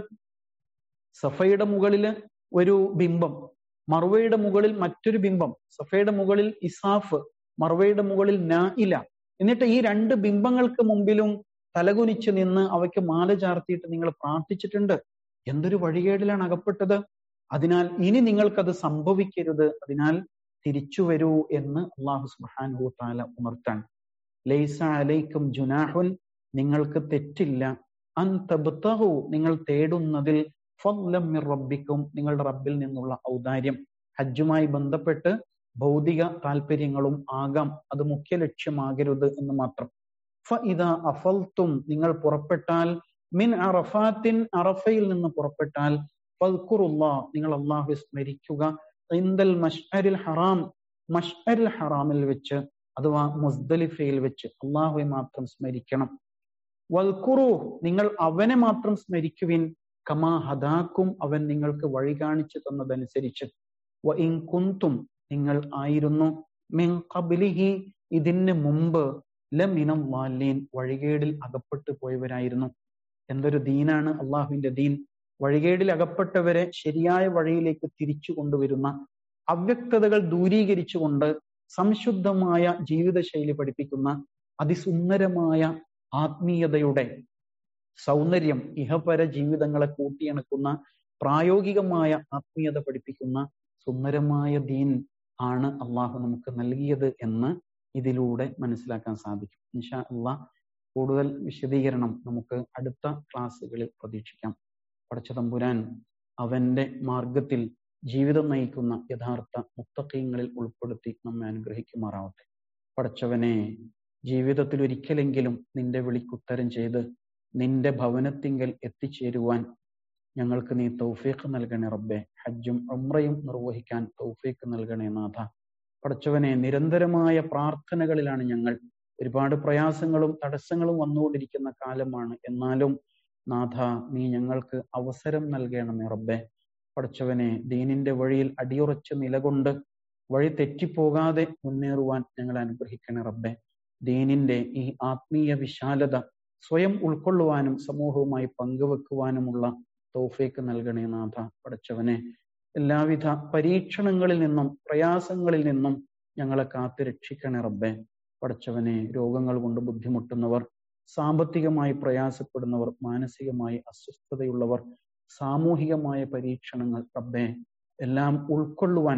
സഫയുടെ മുകളില് ഒരു ബിംബം മറുവയുടെ മുകളിൽ മറ്റൊരു ബിംബം സഫയുടെ മുകളിൽ ഇസാഫ് മറുവയുടെ മുകളിൽ നായില എന്നിട്ട് ഈ രണ്ട് ബിംബങ്ങൾക്ക് മുമ്പിലും തലകുനിച്ച് നിന്ന് അവയ്ക്ക് മാല ചാർത്തിയിട്ട് നിങ്ങൾ പ്രാർത്ഥിച്ചിട്ടുണ്ട് എന്തൊരു വഴികേടിലാണ് അകപ്പെട്ടത് അതിനാൽ ഇനി നിങ്ങൾക്കത് സംഭവിക്കരുത് അതിനാൽ തിരിച്ചു വരൂ എന്ന് അള്ളാഹു സുബാൻഹു താല ഉണർത്താൻ ലൈസ അലൈക്കും ജുനാഹുൻ നിങ്ങൾക്ക് തെറ്റില്ല അൻ തബ്തഹു നിങ്ങൾ തേടുന്നതിൽ ഫദ്ലം മിർ റബ്ബിക്കും നിങ്ങളുടെ റബ്ബിൽ നിന്നുള്ള ഔദാര്യം ഹജ്ജുമായി ബന്ധപ്പെട്ട് ഭൗതിക താല്പര്യങ്ങളും ആകാം അത് മുഖ്യ ലക്ഷ്യമാകരുത് എന്ന് മാത്രം ഫ ഇത അഫൽത്തും നിങ്ങൾ പുറപ്പെട്ടാൽ മിൻ അറഫാത്തിൻ അറഫയിൽ നിന്ന് പുറപ്പെട്ടാൽ ഫദ്കുറുള്ള നിങ്ങൾ അള്ളാഹു സ്മരിക്കുക ഇന്ദൽ മഷ്അരിൽ ഹറാം മഷ്അരിൽ ഹറാമിൽ വെച്ച് അഥവാ മുസ്ദലിഫയിൽ വെച്ച് അള്ളാഹുവെ മാത്രം സ്മരിക്കണം വൽക്കുറു നിങ്ങൾ അവനെ മാത്രം സ്മരിക്കുവിൻ കമാ ഹദാക്കും അവൻ നിങ്ങൾക്ക് വഴി കാണിച്ചു തന്നതനുസരിച്ച് വ ഇൻ കുന്തും നിങ്ങൾ ആയിരുന്നു മിൻ ഖബ്ലിഹി ഇതിന് മുമ്പ് ലമിനം വാലീൻ വഴികേടിൽ അകപ്പെട്ടു പോയവരായിരുന്നു എന്തൊരു ദീനാണ് അള്ളാഹുവിന്റെ ദീൻ വഴികേടിൽ അകപ്പെട്ടവരെ ശരിയായ വഴിയിലേക്ക് തിരിച്ചു കൊണ്ടുവരുന്ന അവ്യക്തതകൾ ദൂരീകരിച്ചുകൊണ്ട് സംശുദ്ധമായ ജീവിതശൈലി പഠിപ്പിക്കുന്ന അതിസുന്ദരമായ ആത്മീയതയുടെ സൗന്ദര്യം ഇഹപര ജീവിതങ്ങളെ കൂട്ടിയിണക്കുന്ന പ്രായോഗികമായ ആത്മീയത പഠിപ്പിക്കുന്ന സുന്ദരമായ ദീൻ ആണ് അള്ളാഹു നമുക്ക് നൽകിയത് എന്ന് ഇതിലൂടെ മനസ്സിലാക്കാൻ സാധിക്കും ഇൻഷാ അള്ളാഹ് കൂടുതൽ വിശദീകരണം നമുക്ക് അടുത്ത ക്ലാസ്സുകളിൽ പ്രതീക്ഷിക്കാം പടച്ചതമ്പുരാൻ അവന്റെ മാർഗത്തിൽ ജീവിതം നയിക്കുന്ന യഥാർത്ഥ മുത്തക്കീങ്ങളിൽ ഉൾപ്പെടുത്തി നമ്മെ അനുഗ്രഹിക്കുമാറാവട്ടെ പടച്ചവനെ ജീവിതത്തിൽ ഒരിക്കലെങ്കിലും നിന്റെ വിളിക്കുത്തരം ചെയ്ത് നിന്റെ ഭവനത്തിങ്കൽ എത്തിച്ചേരുവാൻ ഞങ്ങൾക്ക് നീ തൗഫീഖ് നൽകണേ റബ്ബെ ഹജ്ജും ഉംറയും നിർവഹിക്കാൻ തൗഫീഖ് നൽകണേ നാഥ പടച്ചവനെ നിരന്തരമായ പ്രാർത്ഥനകളിലാണ് ഞങ്ങൾ ഒരുപാട് പ്രയാസങ്ങളും തടസ്സങ്ങളും വന്നുകൊണ്ടിരിക്കുന്ന കാലമാണ് എന്നാലും നാഥ നീ ഞങ്ങൾക്ക് അവസരം നൽകണമേ റബ്ബെ പടച്ചവനെ ദീനിന്റെ വഴിയിൽ അടിയുറച്ച് നിലകൊണ്ട് വഴി തെറ്റിപ്പോകാതെ മുന്നേറുവാൻ ഞങ്ങൾ അനുഗ്രഹിക്കണേ റബ്ബെ ദീനിന്റെ ഈ ആത്മീയ വിശാലത സ്വയം ഉൾക്കൊള്ളുവാനും സമൂഹവുമായി പങ്കുവെക്കുവാനുമുള്ള തൗഫേക്ക് നൽകണേ നാഥ പടച്ചവനെ എല്ലാവിധ പരീക്ഷണങ്ങളിൽ നിന്നും പ്രയാസങ്ങളിൽ നിന്നും ഞങ്ങളെ കാത്തു രക്ഷിക്കണേ റബ്ബെ പടച്ചവനെ രോഗങ്ങൾ കൊണ്ട് ബുദ്ധിമുട്ടുന്നവർ സാമ്പത്തികമായി പ്രയാസപ്പെടുന്നവർ മാനസികമായി അസ്വസ്ഥതയുള്ളവർ സാമൂഹികമായ പരീക്ഷണങ്ങൾ റബ്ബെ എല്ലാം ഉൾക്കൊള്ളുവാൻ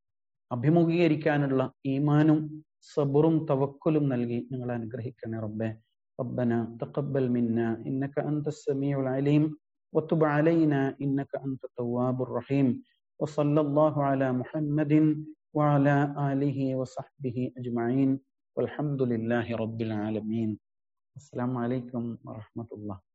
അഭിമുഖീകരിക്കാനുള്ള ഈമാനും സബറും തവക്കുലും നൽകി ഞങ്ങൾ അനുഗ്രഹിക്കണേ റബ്ബെ ربنا تقبل منا إنك أنت السميع العليم وتب علينا إنك أنت التواب الرحيم وصلى الله على محمد وعلى آله وصحبه أجمعين والحمد لله رب العالمين السلام عليكم ورحمة الله